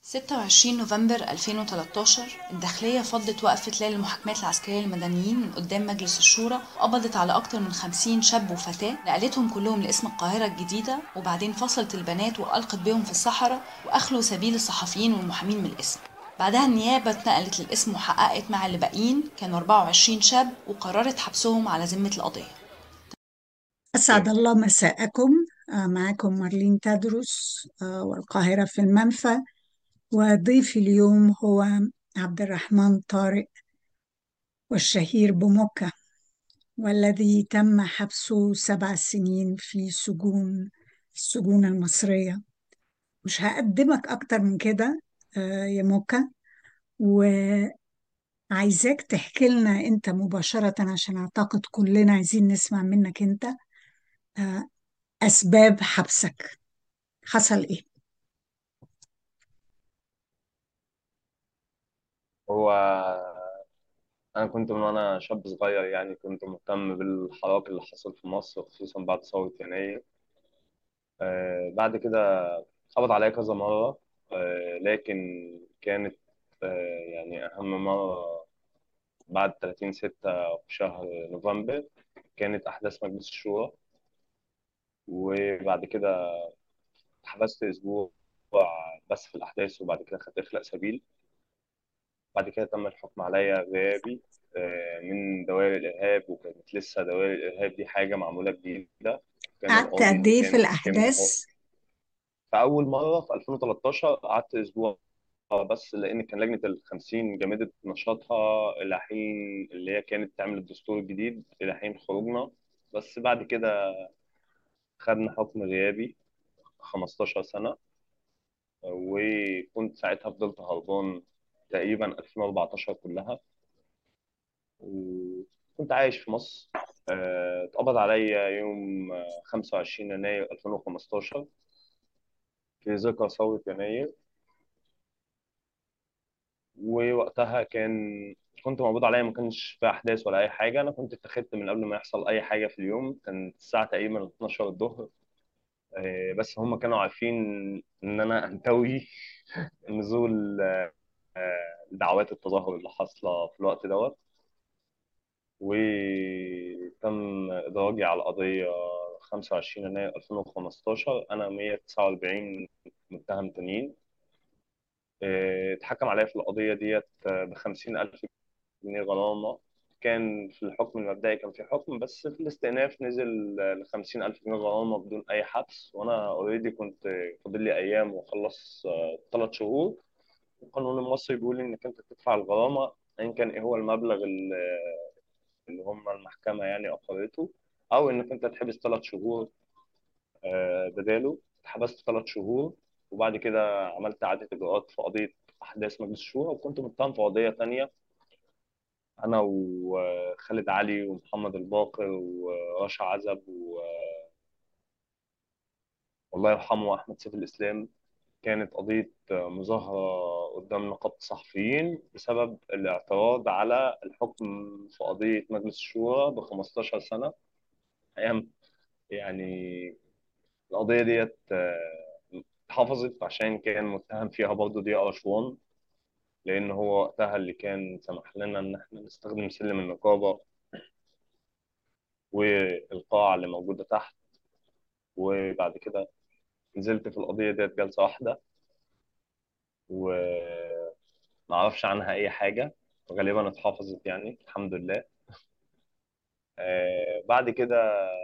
26 نوفمبر 2013 الداخلية فضت وقف تلال المحاكمات العسكرية للمدنيين من قدام مجلس الشورى وقبضت على أكتر من 50 شاب وفتاة نقلتهم كلهم لاسم القاهرة الجديدة وبعدين فصلت البنات وألقت بهم في الصحراء وأخلوا سبيل الصحفيين والمحامين من الاسم بعدها النيابة اتنقلت للاسم وحققت مع اللي باقيين كانوا 24 شاب وقررت حبسهم على ذمة القضية أسعد الله مساءكم آه، معكم مارلين تدرس آه، والقاهرة في المنفى وضيفي اليوم هو عبد الرحمن طارق والشهير بمكة والذي تم حبسه سبع سنين في سجون السجون المصرية مش هقدمك أكتر من كده آه، يا مكة وعايزاك تحكي لنا أنت مباشرة عشان أعتقد كلنا عايزين نسمع منك أنت آه، أسباب حبسك حصل إيه؟ هو أنا كنت من وأنا شاب صغير يعني كنت مهتم بالحراك اللي حصل في مصر خصوصا بعد ثورة يناير آه بعد كده قبض عليا كذا مرة آه لكن كانت آه يعني أهم مرة بعد 30 ستة في شهر نوفمبر كانت أحداث مجلس الشورى وبعد كده اتحبست أسبوع بس في الأحداث وبعد كده خدت إخلاء سبيل بعد كده تم الحكم عليا غيابي آه، من دوائر الإرهاب وكانت لسه دوائر الإرهاب دي حاجة معمولة جديدة كان قعدت القاضي قد اللي إيه في كان بيحكمنا هو الأحداث؟ فأول مرة في 2013 قعدت أسبوع بس لأن كان لجنة الخمسين جمدت نشاطها إلى حين اللي هي كانت تعمل الدستور الجديد إلى حين خروجنا بس بعد كده خدنا حكم غيابي 15 سنة وكنت ساعتها فضلت هربان تقريبا 2014 كلها وكنت عايش في مصر آه، اتقبض عليا يوم آه، 25 يناير 2015 في ذكرى ثورة يناير ووقتها كان كنت مقبوض عليا ما كانش في أحداث ولا أي حاجة أنا كنت اتخذت من قبل ما يحصل أي حاجة في اليوم كان الساعة تقريبا 12 الظهر آه، بس هم كانوا عارفين إن أنا أنتوي نزول آه، آه، دعوات التظاهر اللي حاصلة في الوقت دوت وتم إدراجي على قضية 25 يناير 2015 أنا 149 متهم تانيين اه، اتحكم عليا في القضية ديت ب 50 ألف جنيه غرامة كان في الحكم المبدئي كان في حكم بس في الاستئناف نزل ل 50 ألف جنيه غرامة بدون أي حبس وأنا أوريدي كنت فاضل لي أيام وأخلص ثلاث شهور القانون المصري بيقول إنك أنت تدفع الغرامة أيا كان إيه هو المبلغ اللي اللي هم المحكمة يعني أقرته أو إنك أنت تحبس ثلاث شهور آه، بداله اتحبست ثلاث شهور وبعد كده عملت إعادة إجراءات في قضية أحداث مجلس الشورى وكنت متهم في قضية تانية أنا وخالد علي ومحمد الباقر ورشا عزب و... والله يرحمه أحمد سيف الإسلام كانت قضية مظاهرة قدام نقابة الصحفيين بسبب الاعتراض على الحكم في قضية مجلس الشورى ب 15 سنة أيام يعني القضية ديت آه، اتحفظت عشان كان متهم فيها برضه ضياء رشوان لأن هو وقتها اللي كان سمح لنا إن إحنا نستخدم سلم النقابة والقاعة اللي موجودة تحت وبعد كده نزلت في القضية ديت جلسة واحدة ومعرفش عنها أي حاجة غالبا اتحفظت يعني الحمد لله آه، بعد كده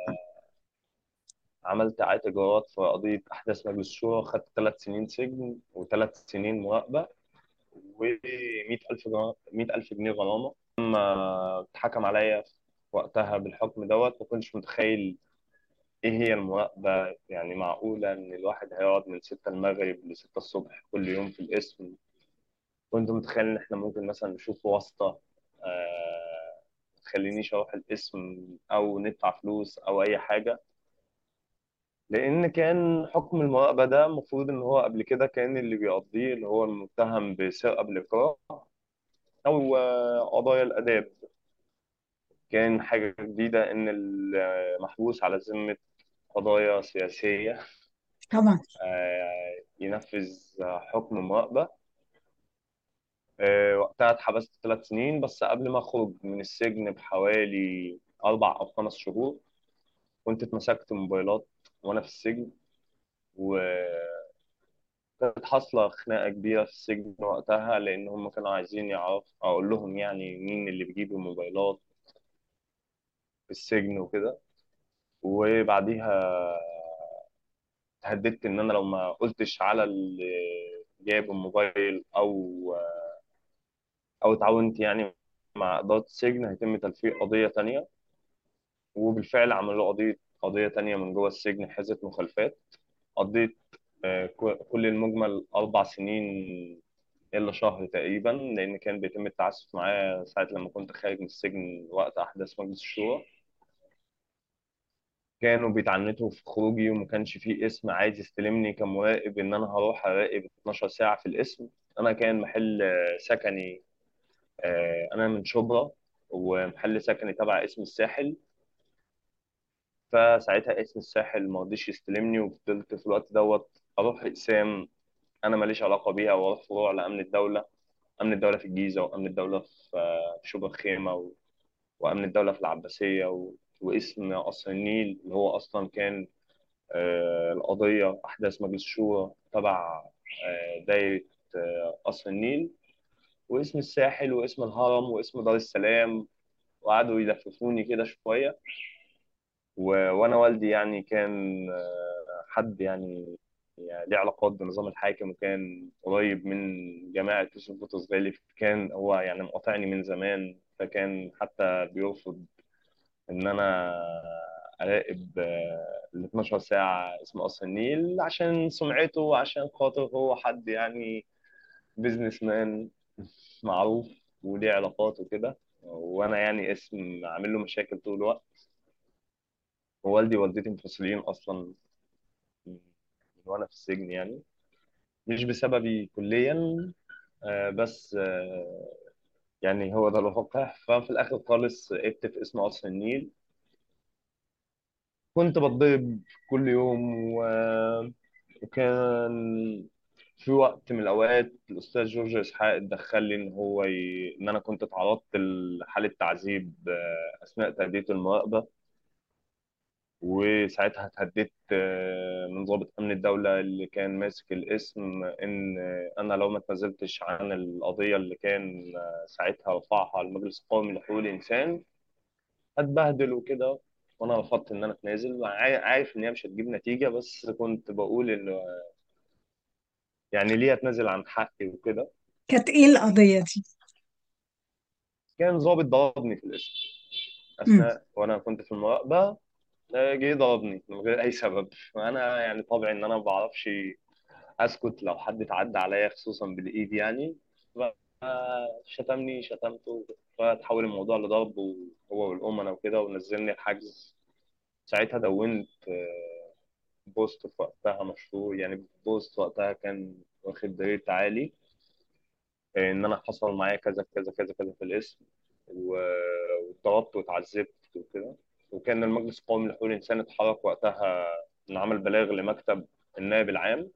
عملت إعادة إجراءات في قضية أحداث مجلس الشورى خدت ثلاث سنين سجن وثلاث سنين مراقبة و100000 جرا- 100000 جنيه غرامة أما اتحكم عليا وقتها بالحكم دوت ما كنتش متخيل إيه هي المراقبة يعني معقولة إن الواحد هيقعد من 6 المغرب ل 6 الصبح كل يوم في القسم كنت متخيل إن إحنا ممكن مثلا نشوف واسطة آه، تخلينيش أروح القسم أو ندفع فلوس أو أي حاجة لأن كان حكم المراقبة ده المفروض إن هو قبل كده كان اللي بيقضيه اللي هو المتهم بسرقة بالإكراه أو آه، قضايا الآداب كان حاجة جديدة إن المحبوس على ذمة قضايا سياسية طبعا آه، ينفذ حكم مراقبة آه، وقتها اتحبست ثلاث سنين بس قبل ما أخرج من السجن بحوالي أربع أو خمس شهور كنت اتمسكت موبايلات وأنا في السجن وكانت حاصلة خناقة كبيرة في السجن وقتها لأن هم كانوا عايزين يعرف أقول لهم يعني مين اللي بيجيب الموبايلات في السجن وكده وبعديها تهددت ان انا لو ما قلتش على اللي جايب الموبايل او او اتعاونت يعني مع اداره السجن هيتم تلفيق قضيه تانية وبالفعل عملوا قضيه قضيه تانية من جوه السجن حيازه مخالفات قضيت آه، ك- كل المجمل اربع سنين الا شهر تقريبا لان كان بيتم التعسف معايا ساعه لما كنت خارج من السجن وقت احداث مجلس الشورى كانوا بيتعنتوا في خروجي وما كانش فيه اسم عايز يستلمني كمراقب ان انا هروح اراقب 12 ساعه في الاسم انا كان محل آه، سكني آه، انا من شبرا ومحل سكني تبع اسم الساحل فساعتها اسم الساحل ما رضيش يستلمني وفضلت في الوقت دوت اروح اقسام انا ماليش علاقه بيها واروح فروع لامن الدوله امن الدوله في الجيزه وامن الدوله في آه، في شبرا الخيمه و- وامن الدوله في العباسيه و... واسم قصر النيل اللي هو اصلا كان آه، القضية أحداث مجلس الشورى تبع آه، دايرة آه، قصر النيل واسم الساحل واسم الهرم واسم دار السلام وقعدوا يلففوني كده شوية و... وأنا والدي يعني كان آه، حد يعني يعني ليه علاقات بنظام الحاكم وكان قريب من جماعة يوسف بطرس غالي كان هو يعني مقاطعني من زمان فكان حتى بيرفض ان انا اراقب آه، ال 12 ساعه اسم قصر النيل عشان سمعته وعشان خاطر هو حد يعني بيزنس مان معروف وليه علاقات وكده وانا يعني اسم عامل له مشاكل طول الوقت ووالدي ووالدتي منفصلين اصلا من وانا في السجن يعني مش بسببي كليا آه، بس آه، يعني هو ده الواقع ففي الاخر خالص وقفت في اسم قصر النيل كنت بتضرب كل يوم و... وكان في وقت من الأوقات الأستاذ جورج إسحاق اتدخل لي إن هو ي... إن أنا كنت اتعرضت لحالة تعذيب آه، أثناء تأدية المراقبة وساعتها اتهددت آه، من ضابط أمن الدولة اللي كان ماسك الاسم إن آه، أنا لو ما اتنازلتش عن القضية اللي كان آه، ساعتها رفعها المجلس القومي لحقوق الإنسان هتبهدل وكده وانا رفضت ان انا اتنازل عا- عارف ان هي مش هتجيب نتيجه بس كنت بقول انه يعني ليه اتنازل عن حقي وكده كانت ايه القضية دي؟ كان ضابط ضربني في الاسم مم. اثناء وانا كنت في المراقبه آه، جه ضربني من غير اي سبب فانا يعني طبعا ان انا ما بعرفش اسكت لو حد اتعدى عليا خصوصا بالايد يعني شتمني شتمته فتحول الموضوع لضرب هو والأمنا وكده ونزلني الحجز ساعتها دونت آه، بوست في وقتها مشهور يعني بوست وقتها كان واخد ريت عالي آه، ان انا حصل معايا كذا كذا كذا كذا في الاسم و- واتضربت واتعذبت وكده وكان المجلس القومي لحقوق الانسان اتحرك وقتها ان عمل بلاغ لمكتب النائب العام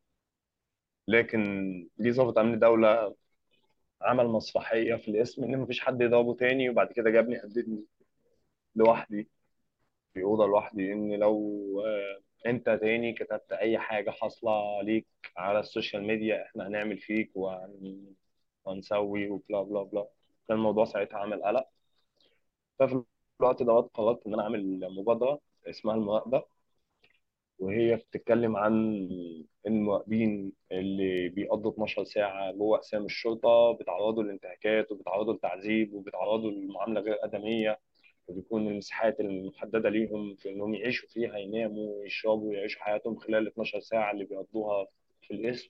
لكن جه ضابط امن دوله عمل مسرحيه في الاسم ان مفيش حد يضربه تاني وبعد كده جابني هددني لوحدي في اوضه لوحدي ان لو آه، انت تاني كتبت اي حاجه حاصله ليك على السوشيال ميديا احنا هنعمل فيك وهن- وهنسوي وبلا بلا بلا كان الموضوع ساعتها عامل قلق ففي الوقت دوت قررت ان انا اعمل مبادره اسمها المراقبه وهي بتتكلم عن المراقبين اللي بيقضوا 12 ساعه جوه اقسام الشرطه بيتعرضوا للانتهاكات وبيتعرضوا للتعذيب وبيتعرضوا لمعامله غير ادميه وبيكون المساحات المحددة ليهم في إنهم يعيشوا فيها يناموا ويشربوا ويعيشوا حياتهم خلال ال 12 ساعة اللي بيقضوها في القسم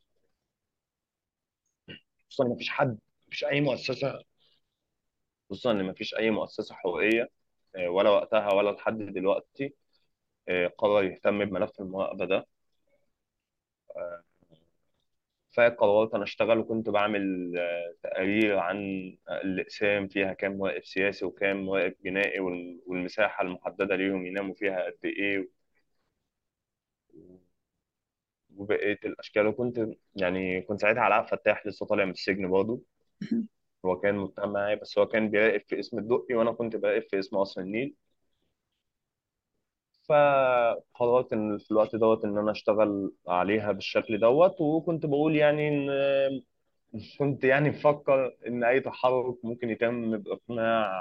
خصوصا إن مفيش حد مفيش أي مؤسسة خصوصا إن مفيش أي مؤسسة حقوقية آه، ولا وقتها ولا لحد دلوقتي آه، قرر يهتم بملف المراقبة ده فقررت أنا أشتغل وكنت بعمل آه، تقارير عن الأقسام فيها كام مراقب سياسي وكام مراقب جنائي وال- والمساحة المحددة ليهم يناموا فيها قد إيه وبقيه الاشكال وكنت يعني كنت ساعتها علاء فتاح لسه طالع من السجن برضه هو كان متهم معايا بس هو كان بيراقب في اسم الدقي وانا كنت براقب في اسم قصر النيل فقررت ان في الوقت دوت ان انا اشتغل عليها بالشكل دوت وكنت بقول يعني ان كنت يعني بفكر ان اي تحرك ممكن يتم باقناع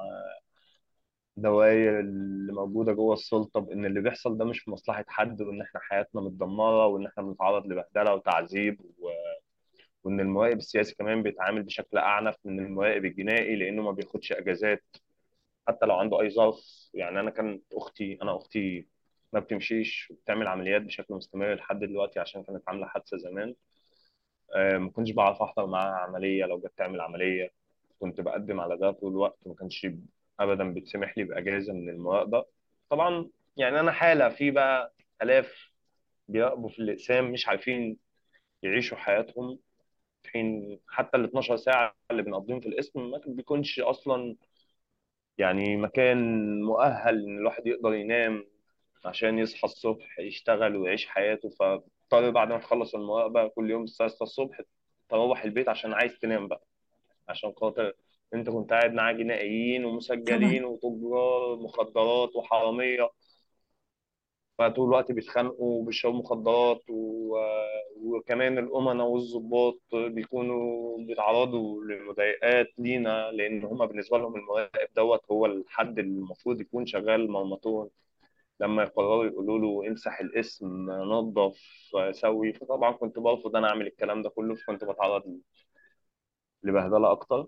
دوائر اللي موجوده جوه السلطه بان اللي بيحصل ده مش في مصلحه حد وان احنا حياتنا متدمره وان احنا بنتعرض لبهدله وتعذيب و... وان المراقب السياسي كمان بيتعامل بشكل اعنف من المراقب الجنائي لانه ما بياخدش اجازات حتى لو عنده اي ظرف يعني انا كانت اختي انا اختي ما بتمشيش وبتعمل عمليات بشكل مستمر لحد دلوقتي عشان كانت عامله حادثه زمان آه، ما كنتش بعرف احضر معاها عمليه لو جت تعمل عمليه كنت بقدم على ده طول الوقت ما كانش ابدا بيتسمح لي باجازه من المراقبه طبعا يعني انا حاله في بقى الاف بيراقبوا في الاقسام مش عارفين يعيشوا حياتهم في حين حتى ال 12 ساعه اللي بنقضيهم في القسم ما بيكونش اصلا يعني مكان مؤهل ان الواحد يقدر ينام عشان يصحى الصبح يشتغل ويعيش حياته فاضطر بعد ما تخلص المراقبة كل يوم الساعة 6 الصبح تروح البيت عشان عايز تنام بقى عشان خاطر انت كنت قاعد معاه جنائيين طبعا ومسجلين وتجار مخدرات وحرامية فطول الوقت بيتخانقوا وبيشربوا مخدرات و... وكمان الأمناء والضباط بيكونوا بيتعرضوا لمضايقات لينا لأن هما بالنسبة لهم المراقب دوت هو الحد اللي المفروض يكون شغال مرمطون لما يقرروا يقولوا له امسح الاسم نظف سوي فطبعا كنت برفض انا اعمل الكلام ده كله فكنت بتعرض لبهدله اكتر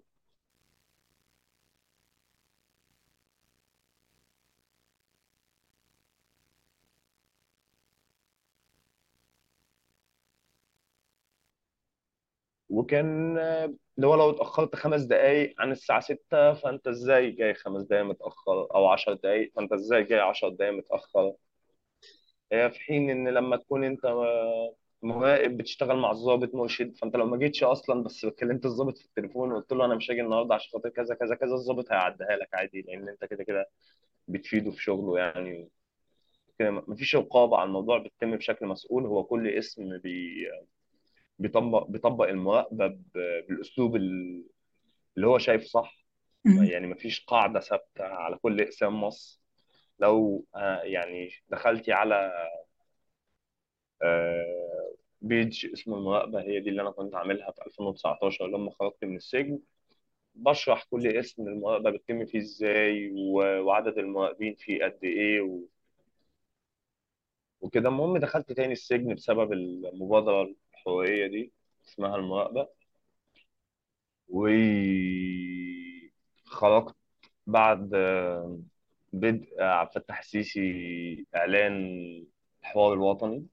وكان آه، اللي هو لو اتأخرت خمس دقايق عن الساعة ستة فأنت إزاي جاي خمس دقايق متأخر أو عشر دقايق فأنت إزاي جاي عشر دقايق متأخر آه، في حين إن لما تكون أنت آه، مراقب بتشتغل مع الضابط مرشد فأنت لو ما جيتش أصلا بس كلمت الضابط في التليفون وقلت له أنا مش هاجي النهاردة عشان خاطر كذا كذا كذا الضابط هيعديها لك عادي لأن أنت كده كده بتفيده في شغله يعني كده مفيش رقابة على الموضوع بتتم بشكل مسؤول هو كل اسم بي بيطبق بيطبق المراقبة ب- بالأسلوب ال- اللي هو شايفه صح مم. يعني مفيش قاعدة ثابتة على كل أقسام مصر لو آه، يعني دخلتي على آه، بيج اسمه المراقبة هي دي اللي أنا كنت عاملها في 2019 لما خرجت من السجن بشرح كل اسم المراقبة بتتم فيه إزاي و- وعدد المراقبين فيه قد إيه و- وكده المهم دخلت تاني السجن بسبب المبادرة الحقوقية دي اسمها المراقبة وخرجت بعد آه، بدء عبد الفتاح السيسي إعلان الحوار الوطني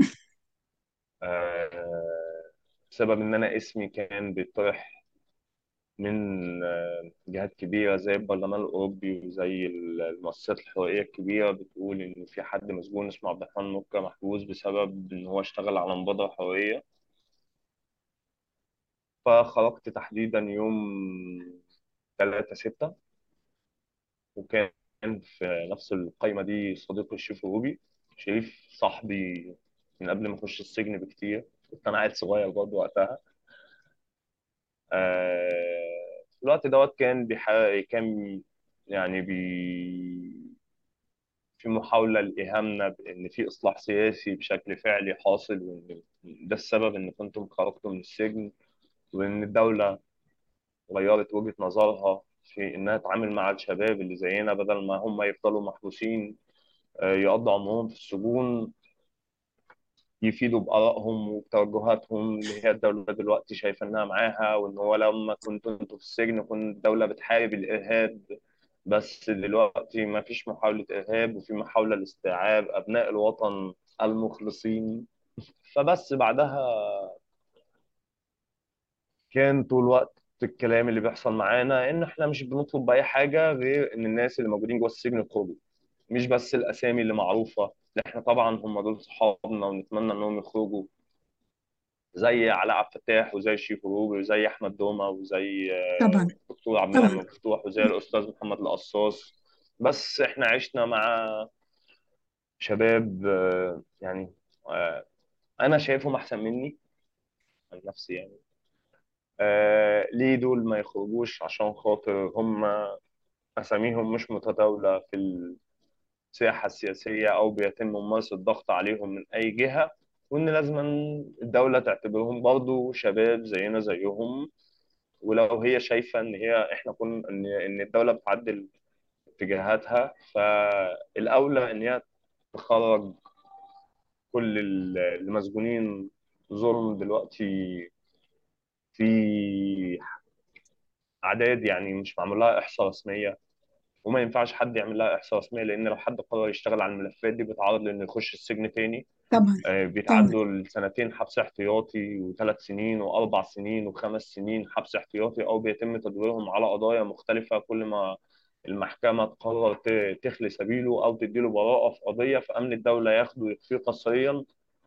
آه، بسبب إن أنا اسمي كان بيطرح من آه، جهات كبيرة زي البرلمان الأوروبي وزي المؤسسات الحقوقية الكبيرة بتقول إن في حد مسجون اسمه عبد الرحمن مكة محبوس بسبب إن هو اشتغل على مبادرة حقوقية فخرجت تحديدا يوم 3 6 وكان في نفس القايمة دي صديقي الشيف روبي شريف صاحبي من قبل ما أخش السجن بكتير كنت أنا عيل صغير برضه وقتها آه، في الوقت دوت كان بيحا... كان يعني بي... في محاولة لإيهامنا بإن في إصلاح سياسي بشكل فعلي حاصل وإن ده السبب إن كنتم خرجتوا من السجن وإن الدولة غيرت وجهة نظرها في إنها تتعامل مع الشباب اللي زينا بدل ما هم يفضلوا محبوسين آه، يقضوا عمرهم في السجون يفيدوا بآرائهم وبتوجهاتهم اللي هي الدولة دلوقتي شايفة إنها معاها وإن هو لما كنتوا أنتوا في السجن كنت الدولة بتحارب الإرهاب بس دلوقتي ما فيش محاولة إرهاب وفي محاولة لاستيعاب أبناء الوطن المخلصين فبس بعدها كان طول الوقت الكلام اللي بيحصل معانا إن إحنا مش بنطلب بأي حاجة غير إن الناس اللي موجودين جوه السجن يخرجوا مش بس الأسامي اللي معروفة لا إحنا طبعا هم دول صحابنا ونتمنى إنهم يخرجوا زي علاء عبد الفتاح وزي شيف روبي وزي احمد دومه وزي طبعا آه، الدكتور عبد طبعا المنعم مفتوح وزي الاستاذ محمد القصاص بس احنا عشنا مع شباب آه، يعني آه، انا شايفهم احسن مني عن نفسي يعني آه ليه دول ما يخرجوش عشان خاطر هم اساميهم مش متداوله في الساحه السياسيه او بيتم ممارسه الضغط عليهم من اي جهه وان لازم الدوله تعتبرهم برضو شباب زينا زيهم ولو هي شايفه ان هي احنا كنا ان ان الدوله بتعدل اتجاهاتها فالاولى ان هي تخرج كل ال- المسجونين ظلم دلوقتي في اعداد يعني مش معمول لها احصاء رسميه وما ينفعش حد يعمل لها احصاء رسميه لان لو حد قرر يشتغل على الملفات دي بيتعرض لانه يخش السجن تاني طبعا آه، طبعا بيتعدوا السنتين حبس احتياطي وثلاث سنين واربع سنين وخمس سنين حبس احتياطي او بيتم تدويرهم على قضايا مختلفه كل ما المحكمه تقرر ت- تخلي سبيله او تديله براءه في قضيه فامن الدوله ياخده ويخفيه قسريا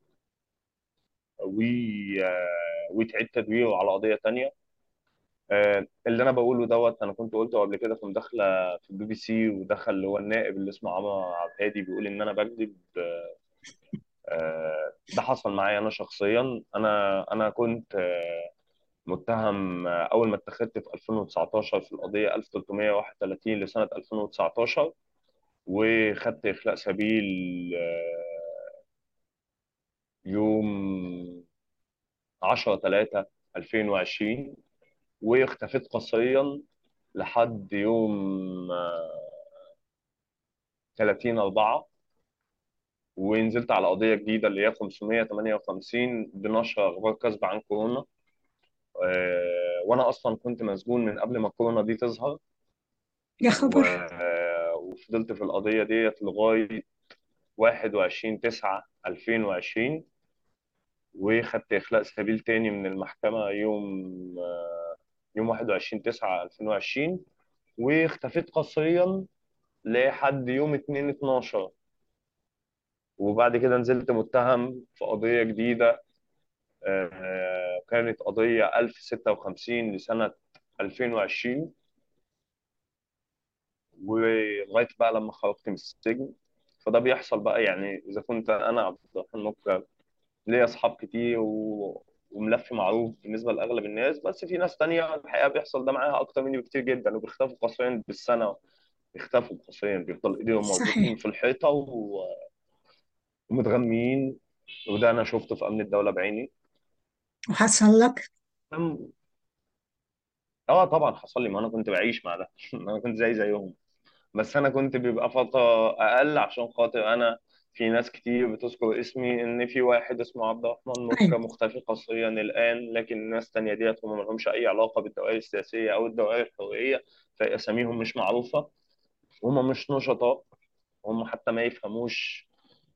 وي- آه، ويتعيد تدويره على قضيه تانيه آه، اللي انا بقوله دوت انا كنت قلته قبل كده في مداخله في البي بي سي ودخل اللي هو النائب اللي اسمه عمرو عبد الهادي بيقول ان انا بكذب آه، ده حصل معايا انا شخصيا انا انا كنت آه، متهم آه، اول ما اتخذت في 2019 في القضيه 1331 لسنه 2019 وخدت اخلاء سبيل آه، يوم 10 3 2020 واختفيت قسريا لحد يوم آه، 30 4 ونزلت على قضيه جديده اللي هي 558 بنشر اخبار كاذبه عن كورونا آه، وانا اصلا كنت مسجون من قبل ما الكورونا دي تظهر يا و... خبر آه، وفضلت في القضيه ديت لغايه 21 9 2020 وخدت اخلاء سبيل تاني من المحكمه يوم آه، يوم 21 9 2020 واختفيت قسريا لحد يوم 2 12 وبعد كده نزلت متهم في قضيه جديده آه، كانت قضيه 1056 لسنه 2020 ولغايه بقى لما خرجت من السجن فده بيحصل بقى يعني اذا كنت انا عبد الرحمن مكة ليا اصحاب كتير و... وملفي معروف بالنسبه لاغلب الناس بس في ناس تانية الحقيقه بيحصل ده معاها اكتر مني بكتير جدا وبيختفوا قسريا بالسنه بيختفوا قسريا بيفضل ايديهم مربوطين صحيح في الحيطه و... ومتغميين وده انا شفته في امن الدوله بعيني وحصل لك أم- اه طبعا حصل لي ما انا كنت بعيش مع ده انا كنت زي زيهم بس انا كنت بيبقى فتره اقل عشان خاطر انا في ناس كتير بتذكر اسمي ان في واحد اسمه عبد الرحمن مكة ايوه مختفي قسريا الان لكن ناس تانية ديت هم ما لهمش اي علاقه بالدوائر السياسيه او الدوائر الحقوقيه فاساميهم مش معروفه وهم مش نشطاء هم حتى ما يفهموش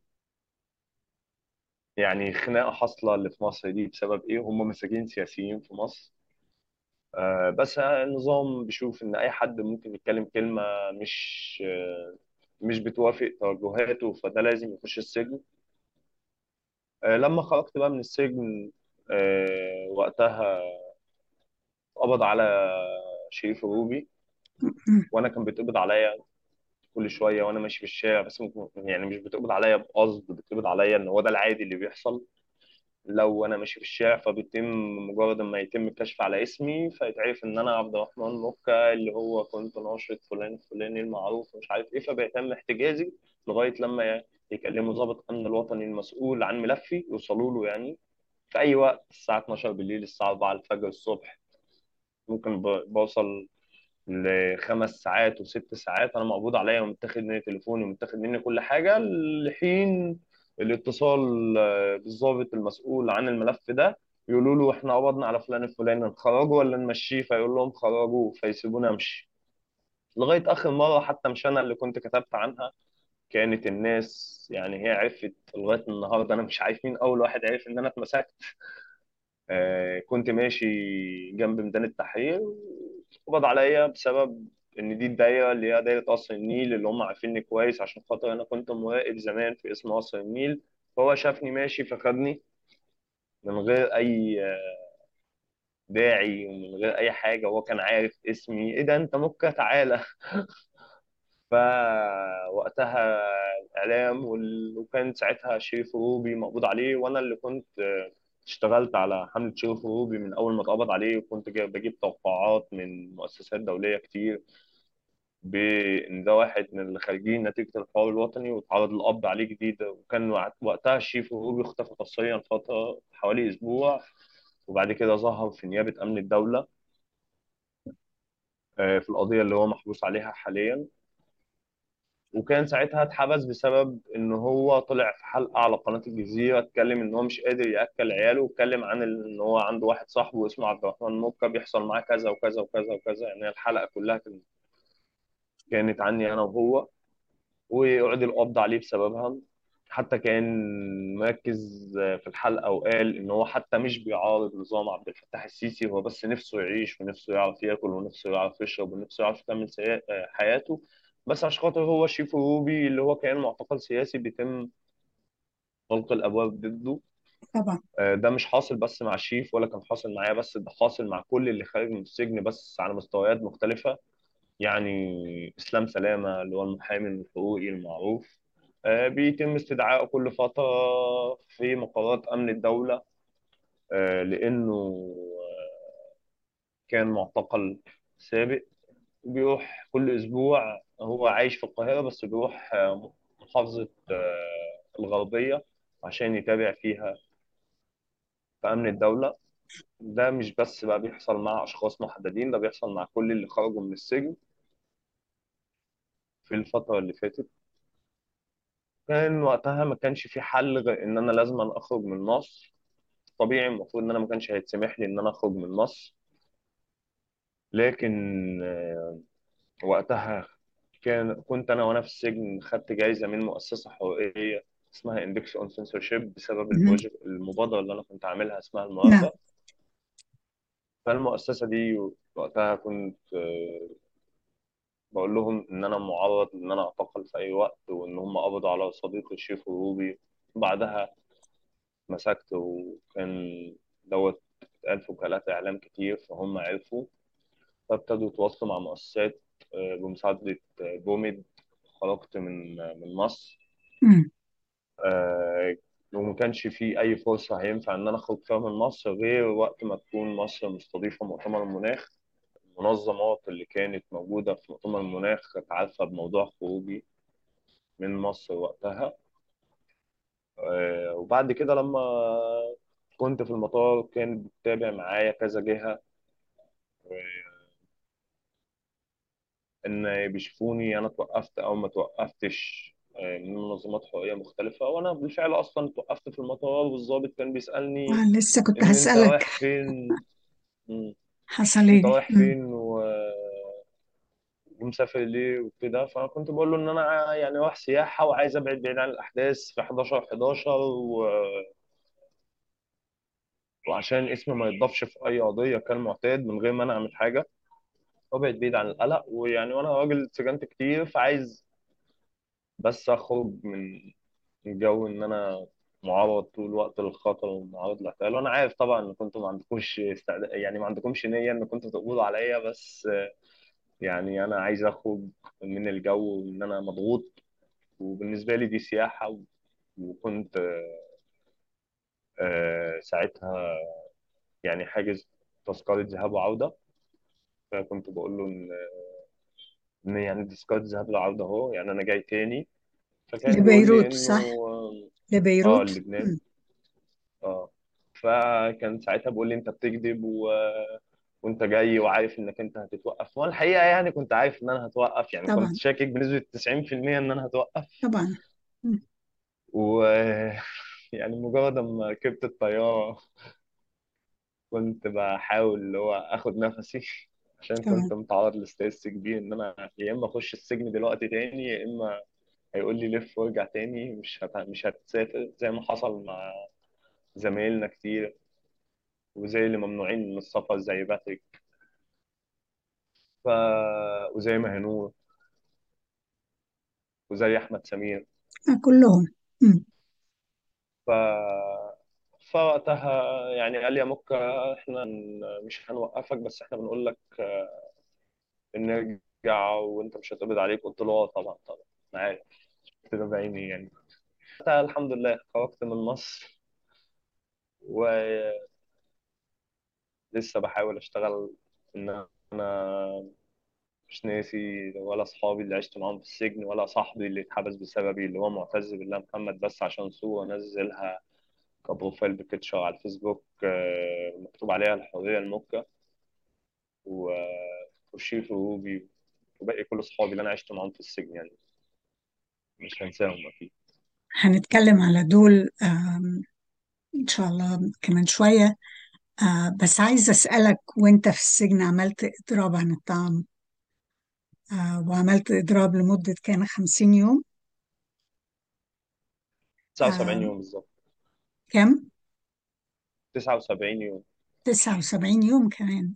يعني خناقه حاصله اللي في مصر دي بسبب ايه هم مساجين سياسيين في مصر آه، بس النظام بيشوف ان اي حد ممكن يتكلم كلمه مش آه، مش بتوافق توجهاته فده لازم يخش السجن آه، لما خرجت بقى من السجن آه، وقتها قبض على شريف الروبي م- وانا كان بيتقبض عليا كل شويه وانا ماشي في الشارع بس ممكن يعني مش بيتقبض عليا بقصد بيتقبض عليا ان هو ده العادي اللي بيحصل لو انا ماشي في الشارع فبيتم مجرد ما يتم الكشف على اسمي فيتعرف ان انا عبد الرحمن مكة اللي هو كنت ناشط فلان الفلاني المعروف ومش عارف ايه فبيتم احتجازي لغايه لما يكلموا ضابط امن الوطني المسؤول عن ملفي يوصلوا له يعني في اي وقت الساعه 12 بالليل الساعه 4 الفجر الصبح ممكن ب- بوصل لخمس ساعات وست ساعات انا مقبوض عليا ومتاخد مني تليفوني ومتاخد مني كل حاجه لحين الاتصال آه، بالضابط المسؤول عن الملف ده يقولوا له احنا قبضنا على فلان الفلاني نخرجه ولا نمشيه فيقول لهم خرجوه فيسيبوني امشي لغايه اخر مره حتى مش انا اللي كنت كتبت عنها كانت الناس يعني هي عرفت لغايه النهارده انا مش عارف مين اول واحد عرف ان انا اتمسكت آه، كنت ماشي جنب ميدان التحرير وقبض عليا بسبب ان دي الدايره اللي هي دايره قصر النيل اللي هم عارفيني كويس عشان خاطر انا كنت مراقب زمان في اسم قصر النيل فهو شافني ماشي فخدني من غير اي داعي ومن غير اي حاجه هو كان عارف اسمي ايه ده انت مكة تعالى فوقتها الإعلام وال- وكان ساعتها شريف روبي مقبوض عليه وأنا اللي كنت آه، اشتغلت على حملة شريف روبي من أول ما اتقبض عليه وكنت جاي- بجيب توقعات من مؤسسات دولية كتير بإن ده واحد من اللي خارجين نتيجة الحوار الوطني واتعرض للقبض عليه جديد وكان وقت- وقتها الشريف روبي اختفى قسريا فترة حوالي أسبوع وبعد كده ظهر في نيابة أمن الدولة آه، في القضية اللي هو محبوس عليها حاليا وكان ساعتها اتحبس بسبب ان هو طلع في حلقه على قناه الجزيره اتكلم ان هو مش قادر ياكل عياله واتكلم عن ان هو عنده واحد صاحبه اسمه عبد الرحمن موكا بيحصل معاه كذا وكذا وكذا وكذا يعني الحلقه كلها كانت كانت عني انا وهو وقعد القبض عليه بسببها حتى كان مركز في الحلقه وقال ان هو حتى مش بيعارض نظام عبد الفتاح السيسي هو بس نفسه يعيش ونفسه يعرف ياكل ونفسه يعرف يشرب ونفسه يعرف يكمل سيا- حياته بس عشان خاطر هو شريف روبي اللي هو كان معتقل سياسي بيتم غلق الابواب ضده طبعا آه، ده مش حاصل بس مع شريف ولا كان حاصل معايا بس ده حاصل مع كل اللي خارج من السجن بس على مستويات مختلفة يعني إسلام سلامة اللي هو المحامي الحقوقي المعروف آه، بيتم استدعائه كل فترة في مقرات أمن الدولة آه، لأنه آه، كان معتقل سابق بيروح كل أسبوع هو عايش في القاهرة بس بيروح آه، محافظة آه، الغربية عشان يتابع فيها في أمن الدولة ده مش بس بقى بيحصل مع أشخاص محددين ده بيحصل مع كل اللي خرجوا من السجن في الفترة اللي فاتت كان وقتها ما كانش في حل غير إن أنا لازم أن أخرج من مصر طبيعي المفروض إن أنا ما كانش هيتسمح لي إن أنا أخرج من مصر لكن آه، وقتها كان كنت أنا وأنا في السجن خدت جايزة من مؤسسة حقوقية اسمها اندكس اون سنسورشيب بسبب مهم. البروجكت المبادرة اللي أنا كنت عاملها اسمها نعم المواجهة فالمؤسسة دي وقتها كنت آه، بقول لهم ان انا معرض ان انا اعتقل في اي وقت وان هم قبضوا على صديقي الشيخ روبي بعدها مسكت وكان دوت اتقال في وكالات اعلام كتير فهم عرفوا فابتدوا يتواصلوا مع مؤسسات آه، بمساعدة آه، بوميد خرجت من آه، من مصر مم. آه، وما كانش في أي فرصة هينفع إن أنا أخرج فيها من مصر غير وقت ما تكون مصر مستضيفة مؤتمر المناخ المنظمات اللي كانت موجودة في مؤتمر المناخ كانت عارفة بموضوع خروجي من مصر وقتها آه، وبعد كده لما كنت في المطار كان بتتابع معايا كذا جهة آه، إن بيشوفوني أنا توقفت أو ما توقفتش آه، من منظمات حقوقية مختلفة وأنا بالفعل أصلا توقفت في المطار والضابط كان بيسألني آه لسه كنت إن أنت هسألك رايح فين مم. حصل أنت ايه رايح مم. فين و... ومسافر ليه وكده فأنا كنت بقول له إن أنا يعني رايح سياحة وعايز أبعد بعيد عن الأحداث في 11 11 و... وعشان اسمي ما يتضافش في أي قضية كالمعتاد من غير ما أنا أعمل حاجة وابعد بعيد عن القلق ويعني وانا راجل اتسجنت كتير فعايز بس اخرج من من جو ان انا معرض طول الوقت للخطر ومعرض للاحتلال وانا عارف طبعا ان كنتوا ما عندكوش استعداد يعني ما عندكوش نية ان كنتوا تقبضوا عليا بس يعني انا عايز اخرج من الجو ان انا مضغوط وبالنسبة لي دي سياحة و- وكنت آه، ساعتها يعني حاجز تذكرة ذهاب وعودة فكنت بقول له ان ان يعني تذكرة ذهاب وعودة اهو يعني انا جاي تاني فكان بيقول لي لبيروت انه صح اه لبيروت لبنان مم. اه فكان ساعتها بيقول لي انت بتكذب و... وانت جاي وعارف انك انت هتتوقف وانا الحقيقه يعني كنت عارف ان انا هتوقف يعني كنت طبعا شاكك بنسبه 90% ان انا هتوقف طبعا مم. و يعني مجرد ما ركبت الطياره كنت بحاول اللي هو اخد نفسي عشان طبعا كنت متعرض لاسترس كبير ان انا يا اما اخش السجن دلوقتي تاني يا اما هيقول لي لف وارجع تاني مش هت... مش هتسافر زي ما حصل مع زمايلنا كتير وزي اللي ممنوعين من السفر زي باتريك ف... وزي مهنور وزي احمد سمير آه كلهم مم. ف فوقتها يعني قال لي يا موكا احنا ن- مش هنوقفك بس احنا بنقول لك نرجع ترجع وانت مش هتقبض عليك قلت له اه طبعا طبعا انا عارف كده بعيني يعني حتى الحمد لله خرجت من مصر ولسه بحاول اشتغل ان انا مش ناسي ولا اصحابي اللي عشت معاهم في السجن ولا صاحبي اللي اتحبس بسببي اللي هو معتز بالله محمد بس عشان صورة نزلها كبروفايل بيكتشر على الفيسبوك آه، مكتوب عليها الحرية المكة و- وشيف وروبي وباقي كل اصحابي اللي انا عشت معاهم في السجن يعني مش هنساهم اكيد هنتكلم على دول آم، إن شاء الله كمان شوية آه، بس عايزة أسألك وأنت في السجن عملت إضراب عن الطعام آه، وعملت إضراب لمدة كان 50 يوم 79 آه، يوم بالظبط كم؟ 79 يوم 79 يوم كمان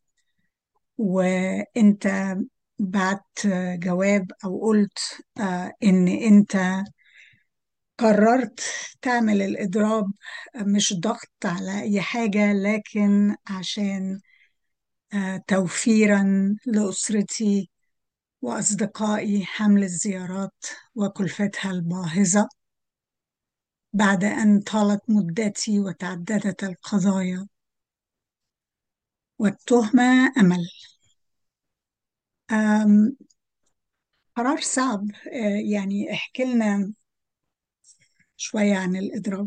وأنت بعت جواب أو قلت آه، إن أنت قررت تعمل الإضراب مش ضغط على أي حاجة لكن عشان آه، توفيرا لأسرتي وأصدقائي حمل الزيارات وكلفتها الباهظة بعد أن طالت مدتي وتعددت القضايا والتهمة أمل آم، قرار صعب آه، يعني احكي لنا شوية عن الإضراب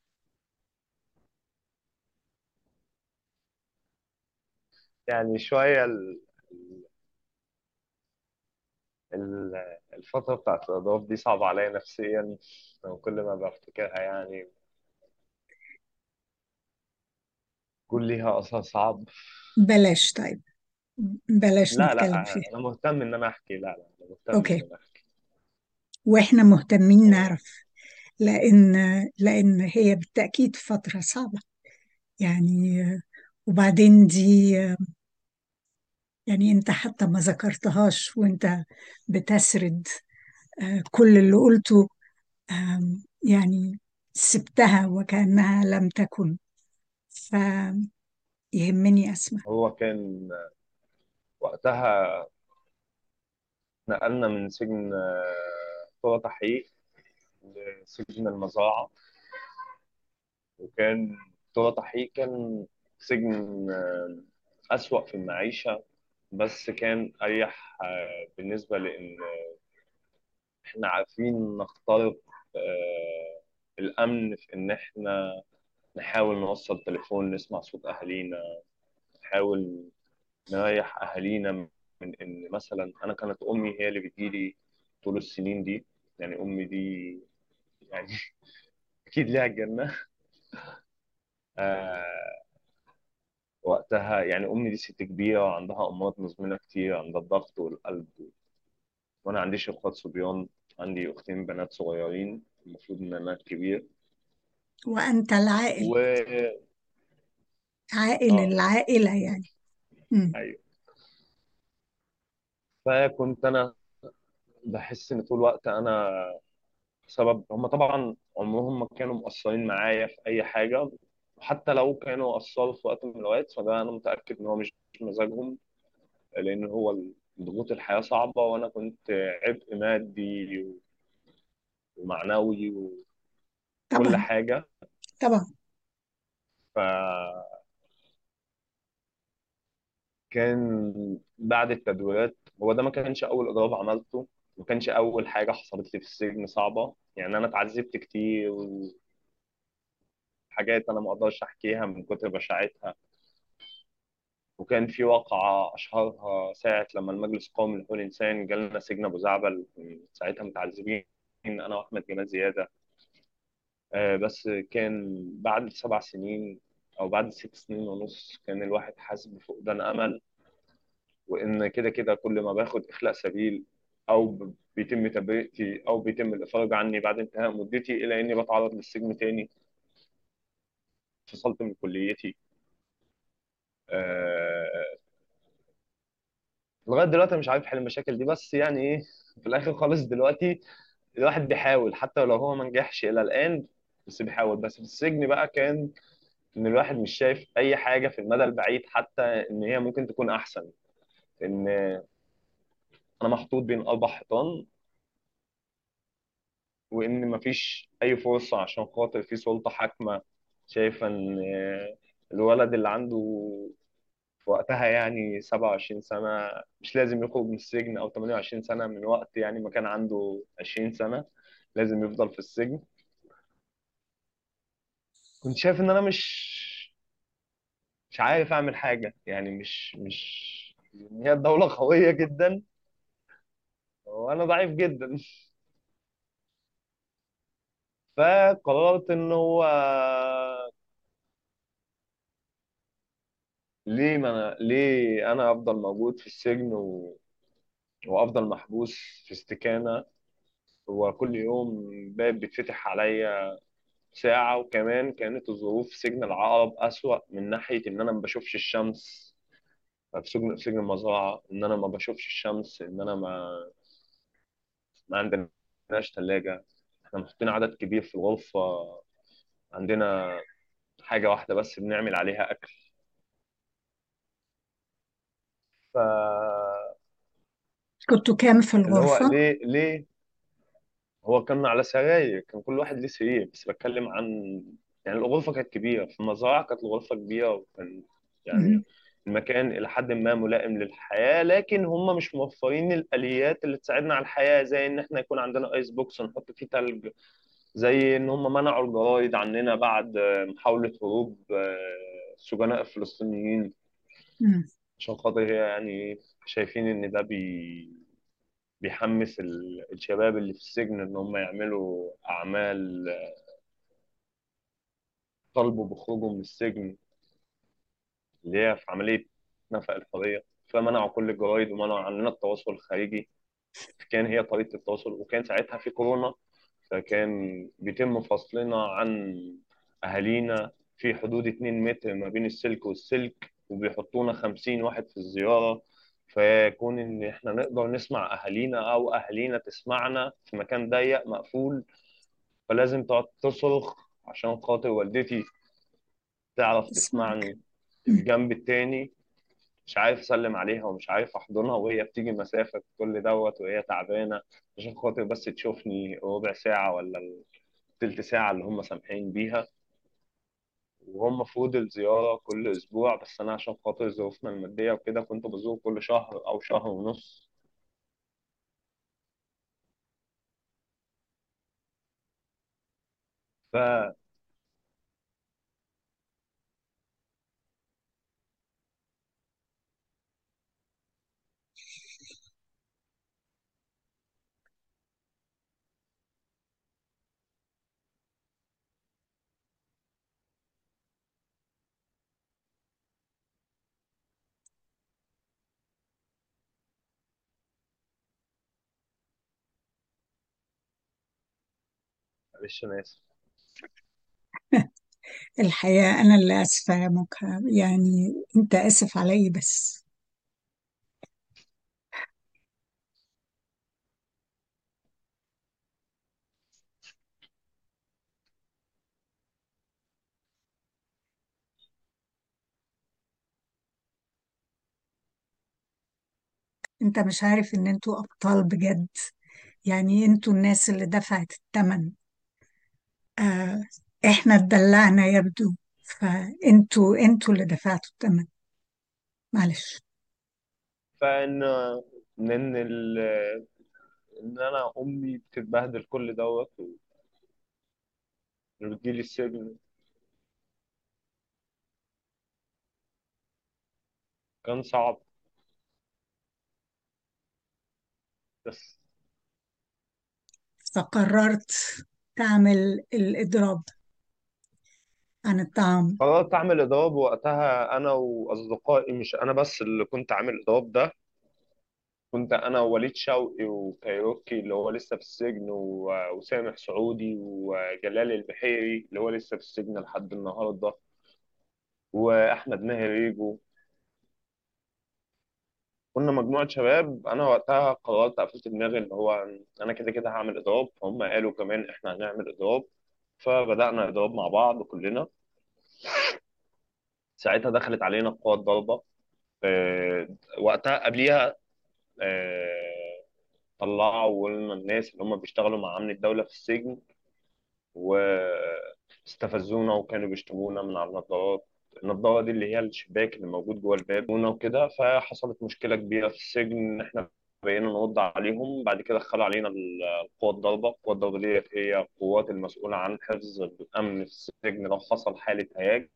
يعني شوية ال- ال- الفترة بتاعت الإضافة دي صعبة عليا نفسيا وكل ما بفتكرها يعني كل ليها أثر صعب بلاش طيب بلاش لا لا نتكلم فيها أنا مهتم إن أنا أحكي لا لا أنا مهتم إن أوكي أنا أحكي وإحنا مهتمين آه، نعرف لأن لأن هي بالتأكيد فترة صعبة يعني آه، وبعدين دي آه، يعني أنت حتى ما ذكرتهاش وأنت بتسرد آه، كل اللي قلته آم، يعني سبتها وكأنها لم تكن فيهمني أسمع هو كان وقتها نقلنا من سجن آه، قوة تحقيق لسجن المزرعة وكان قوة تحقيق كان سجن آه، أسوأ في المعيشة بس كان أريح آه، بالنسبة لأن إحنا عارفين نخترق آه، الأمن في إن إحنا نحاول نوصل تليفون نسمع صوت أهالينا نحاول نريح أهالينا من إن مثلا أنا كانت أمي هي اللي بتجيلي طول السنين دي يعني أمي دي يعني أكيد ليها الجنة آه وقتها يعني أمي دي ست كبيرة وعندها أمراض مزمنة كتير عندها الضغط والقلب وأنا عنديش إخوات صبيان عندي أختين بنات صغيرين المفروض إن أنا الكبير وأنت العائل و عائل آه العائلة يعني مم. أيوه فكنت أنا بحس إن طول الوقت أنا سبب هم طبعا عمرهم ما كانوا مقصرين معايا في أي حاجة وحتى لو كانوا قصروا في وقت من الأوقات فده أنا متأكد إن هو مش مزاجهم لأن هو ضغوط الحياة صعبة وأنا كنت عبء مادي ومعنوي وكل طبعا حاجة طبعا فكان بعد التدويرات هو ده ما كانش أول إضراب عملته ما كانش أول حاجة حصلت لي في السجن صعبة يعني أنا اتعذبت كتير وحاجات أنا ما أقدرش أحكيها من كتر بشاعتها وكان في واقعة أشهرها ساعة لما المجلس القومي لحقوق الإنسان جالنا سجن أبو زعبل ساعتها متعذبين أنا وأحمد جمال زيادة آه، بس كان بعد سبع سنين أو بعد ست سنين ونص كان الواحد حاسس بفقدان أمل وإن كده كده كل ما باخد إخلاء سبيل أو ب- بيتم تبرئتي أو بيتم الإفراج عني بعد انتهاء مدتي إلى إني بتعرض للسجن تاني فصلت من كليتي آه، لغاية دلوقتي مش عارف حل المشاكل دي بس يعني إيه في الآخر خالص دلوقتي الواحد بيحاول حتى لو هو ما نجحش إلى الآن بس بيحاول بس في السجن بقى كان إن الواحد مش شايف أي حاجة في المدى البعيد حتى إن هي ممكن تكون أحسن إن انا محطوط بين اربع حيطان وان مفيش اي فرصه عشان خاطر في سلطه حاكمه شايفه ان الولد اللي عنده في وقتها يعني 27 سنه مش لازم يخرج من السجن او 28 سنه من وقت يعني ما كان عنده 20 سنه لازم يفضل في السجن كنت شايف ان انا مش مش عارف اعمل حاجه يعني مش مش هي الدوله قويه جدا وانا ضعيف جدا فقررت ان هو ليه ما انا ليه انا افضل موجود في السجن و... وافضل محبوس في استكانه وكل يوم باب بيتفتح عليا ساعه وكمان كانت الظروف في سجن العقرب اسوأ من ناحيه ان انا ما بشوفش الشمس في سجن في سجن المزرعه ان انا ما بشوفش الشمس ان انا ما ما عندناش ثلاجه احنا محطين عدد كبير في الغرفه عندنا حاجه واحده بس بنعمل عليها اكل ف كنتوا كام في اللي هو الغرفة؟ ليه ليه هو كان على سراير كان كل واحد ليه سرير بس بتكلم عن يعني الغرفة كانت كبيرة في المزرعة كانت الغرفة كبيرة وكان يعني مهم. المكان إلى حد ما ملائم للحياة لكن هم مش موفرين الآليات اللي تساعدنا على الحياة زي إن إحنا يكون عندنا آيس بوكس نحط فيه تلج زي إن هم منعوا الجرايد عننا بعد محاولة هروب السجناء الفلسطينيين مم. عشان خاطر هي يعني شايفين إن ده بي بيحمس ال- الشباب اللي في السجن ان هم يعملوا اعمال طالبوا بخروجهم من السجن اللي هي في عمليه نفق الحريه فمنعوا كل الجرايد ومنعوا عننا التواصل الخارجي كان هي طريقه التواصل وكان ساعتها في كورونا فكان بيتم فصلنا عن اهالينا في حدود 2 متر ما بين السلك والسلك وبيحطونا 50 واحد في الزياره فيكون ان احنا نقدر نسمع اهالينا او اهالينا تسمعنا في مكان ضيق مقفول فلازم تقعد تصرخ عشان خاطر والدتي تعرف اسمعك تسمعني مم. الجنب التاني مش عارف اسلم عليها ومش عارف احضنها وهي بتيجي مسافة كل دوت وهي تعبانة عشان خاطر بس تشوفني ربع ساعة ولا تلت ساعة اللي هم سامحين بيها وهم المفروض الزيارة كل أسبوع بس أنا عشان خاطر ظروفنا المادية وكده كنت بزور كل شهر أو شهر ونص فأنت معلش أنا آسف الحقيقة أنا اللي آسفة يا مكرم يعني أنت آسف علي بس أنت مش عارف إن أنتوا أبطال بجد يعني أنتوا الناس اللي دفعت الثمن آه إحنا اتدلعنا يبدو فأنتوا أنتوا اللي دفعتوا الثمن معلش فإن إن ال... إن أنا أمي بتتبهدل كل دوت وبتجيلي السجن كان صعب بس فقررت تعمل الإضراب عن الطعام قررت أعمل إضراب وقتها أنا وأصدقائي مش أنا بس اللي كنت عامل إضراب ده كنت أنا ووليد شوقي وكايروكي اللي هو لسه في السجن و- وسامح سعودي وجلال البحيري اللي هو لسه في السجن لحد النهاردة وأحمد ماهر ريجو كنا مجموعة شباب أنا وقتها قررت قفلت دماغي اللي هو أنا كده كده هعمل إضراب فهم قالوا كمان إحنا هنعمل إضراب فبدأنا إضراب مع بعض كلنا ساعتها دخلت علينا قوات ضربة آه، وقتها قبليها آه، طلعوا لنا الناس اللي هم بيشتغلوا مع أمن الدولة في السجن واستفزونا وكانوا بيشتمونا من على النظارات النظارة دي اللي هي الشباك اللي موجود جوه الباب وكده فحصلت مشكلة كبيرة في السجن إن إحنا بقينا نرد عليهم بعد كده دخلوا علينا ال- القوى الضاربة القوى الضاربة ديت هي القوات المسؤولة عن حفظ الأمن في السجن لو حصل حالة هياج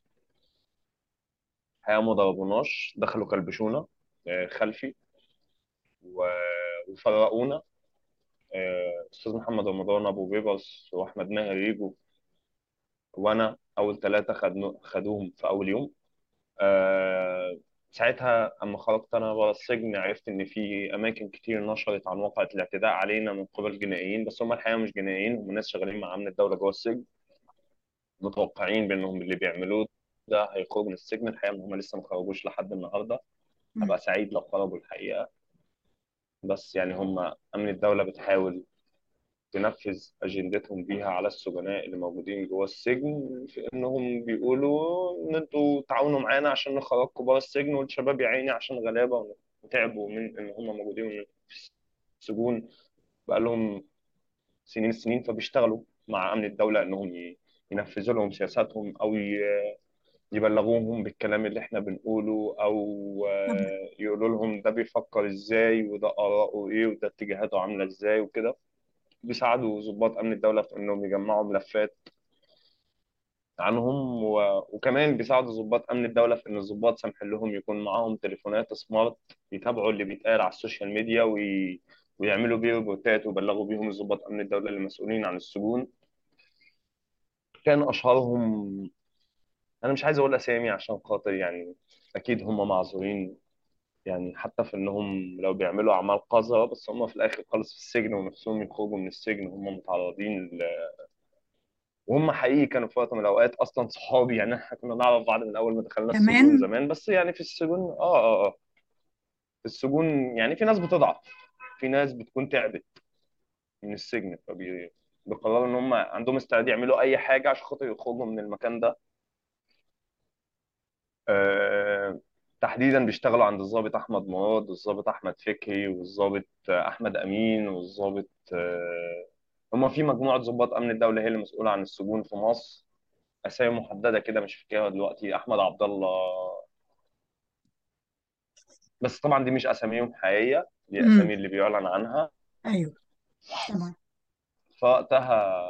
الحقيقة ما ضربوناش دخلوا كلبشونا آه، خلفي و- وفرقونا آه، أستاذ محمد رمضان أبو بيبرس وأحمد ماهر ريجو وأنا أول ثلاثة خدنو خدوهم في أول يوم آه، ساعتها أما خرجت أنا بره السجن عرفت إن في أماكن كتير نشرت عن واقعة الاعتداء علينا من قبل جنائيين بس هم الحقيقة مش جنائيين هم ناس شغالين مع أمن الدولة جوه السجن متوقعين بأنهم اللي بيعملوه ده هيخرجوا من السجن الحقيقة إن هم لسه ما خرجوش لحد النهاردة مم. هبقى سعيد لو خرجوا الحقيقة بس يعني هم أمن الدولة بتحاول تنفذ أجندتهم بيها على السجناء اللي موجودين جوه السجن في إنهم بيقولوا إن أنتوا تعاونوا معانا عشان نخرجكم بره السجن والشباب يا عيني عشان غلابة وتعبوا من إن هم موجودين في السجون بقالهم سنين السنين فبيشتغلوا مع أمن الدولة إنهم ي- ينفذوا لهم سياساتهم أو ي- يبلغوهم بالكلام اللي إحنا بنقوله أو طب آه، يقولوا لهم ده بيفكر إزاي وده آراءه إيه وده اتجاهاته عاملة إزاي وكده بيساعدوا ضباط امن الدوله في انهم يجمعوا ملفات عنهم و... وكمان بيساعدوا ضباط امن الدوله في ان الضباط سامح لهم يكون معاهم تليفونات سمارت يتابعوا اللي بيتقال على السوشيال ميديا وي... ويعملوا بيه روبوتات ويبلغوا بيهم ضباط امن الدوله المسؤولين عن السجون كان اشهرهم انا مش عايز اقول اسامي عشان خاطر يعني اكيد هم معذورين يعني حتى في انهم لو بيعملوا اعمال قذره بس هم في الاخر خالص في السجن ونفسهم يخرجوا من السجن هم متعرضين وهم حقيقي كانوا في وقت من الاوقات اصلا صحابي يعني احنا كنا نعرف بعض من اول ما دخلنا السجون كمان زمان بس يعني في السجون اه اه اه في السجون يعني في ناس بتضعف في ناس بتكون تعبت من السجن فبيقرروا ان هم عندهم استعداد يعملوا اي حاجه عشان خاطر يخرجوا من المكان ده آه تحديدا بيشتغلوا عند الضابط احمد مراد والضابط احمد فكري والضابط آه، احمد امين والضابط آه هم في مجموعه ضباط امن الدوله هي اللي مسؤوله عن السجون في مصر اسامي محدده كده مش فاكرها دلوقتي احمد عبد الله بس طبعا دي مش اساميهم حقيقيه دي امم اسامي اللي بيعلن عنها ايوه طبعا فوقتها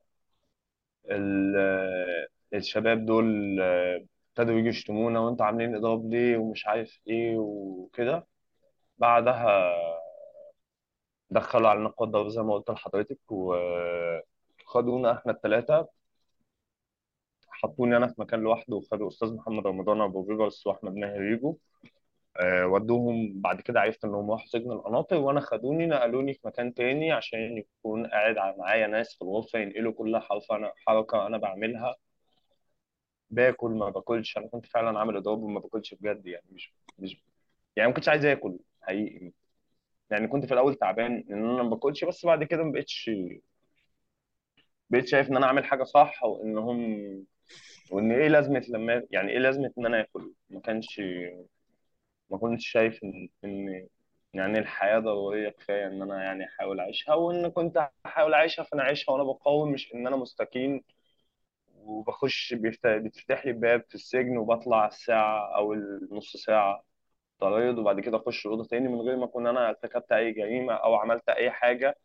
ال- الشباب دول ابتدوا يجوا يشتمونا وانت عاملين اضراب ليه ومش عارف ايه وكده بعدها دخلوا على نقاط ضرب زي ما قلت لحضرتك وخدونا احنا الثلاثه حطوني انا في مكان لوحده وخدوا استاذ محمد رمضان ابو بيبرس واحمد ماهر ريجو آه، ودوهم بعد كده عرفت انهم راحوا سجن القناطر وانا خدوني نقلوني في مكان تاني عشان يكون قاعد ع- معايا ناس في الغرفه ينقلوا كل حرف انا حركه انا بعملها باكل ما باكلش انا كنت فعلا عامل اضراب وما باكلش بجد يعني مش مش يعني ما كنتش عايز اكل حقيقي يعني كنت في الاول تعبان ان انا ما باكلش بس بعد كده ما بقتش بقيت شايف ان انا عامل حاجه صح وانهم وان ايه لازمه لما يعني ايه لازمه ان انا اكل ما كانش ما كنتش شايف ان ان يعني الحياه ضروريه كفايه ان انا يعني احاول اعيشها وان كنت احاول اعيشها فانا اعيشها وانا بقاوم مش ان انا مستكين وبخش بيفت- بيتفتح لي باب في السجن وبطلع الساعه او النص ساعه طريض وبعد كده اخش الاوضه تاني من غير ما اكون انا ارتكبت اي جريمه او عملت اي حاجه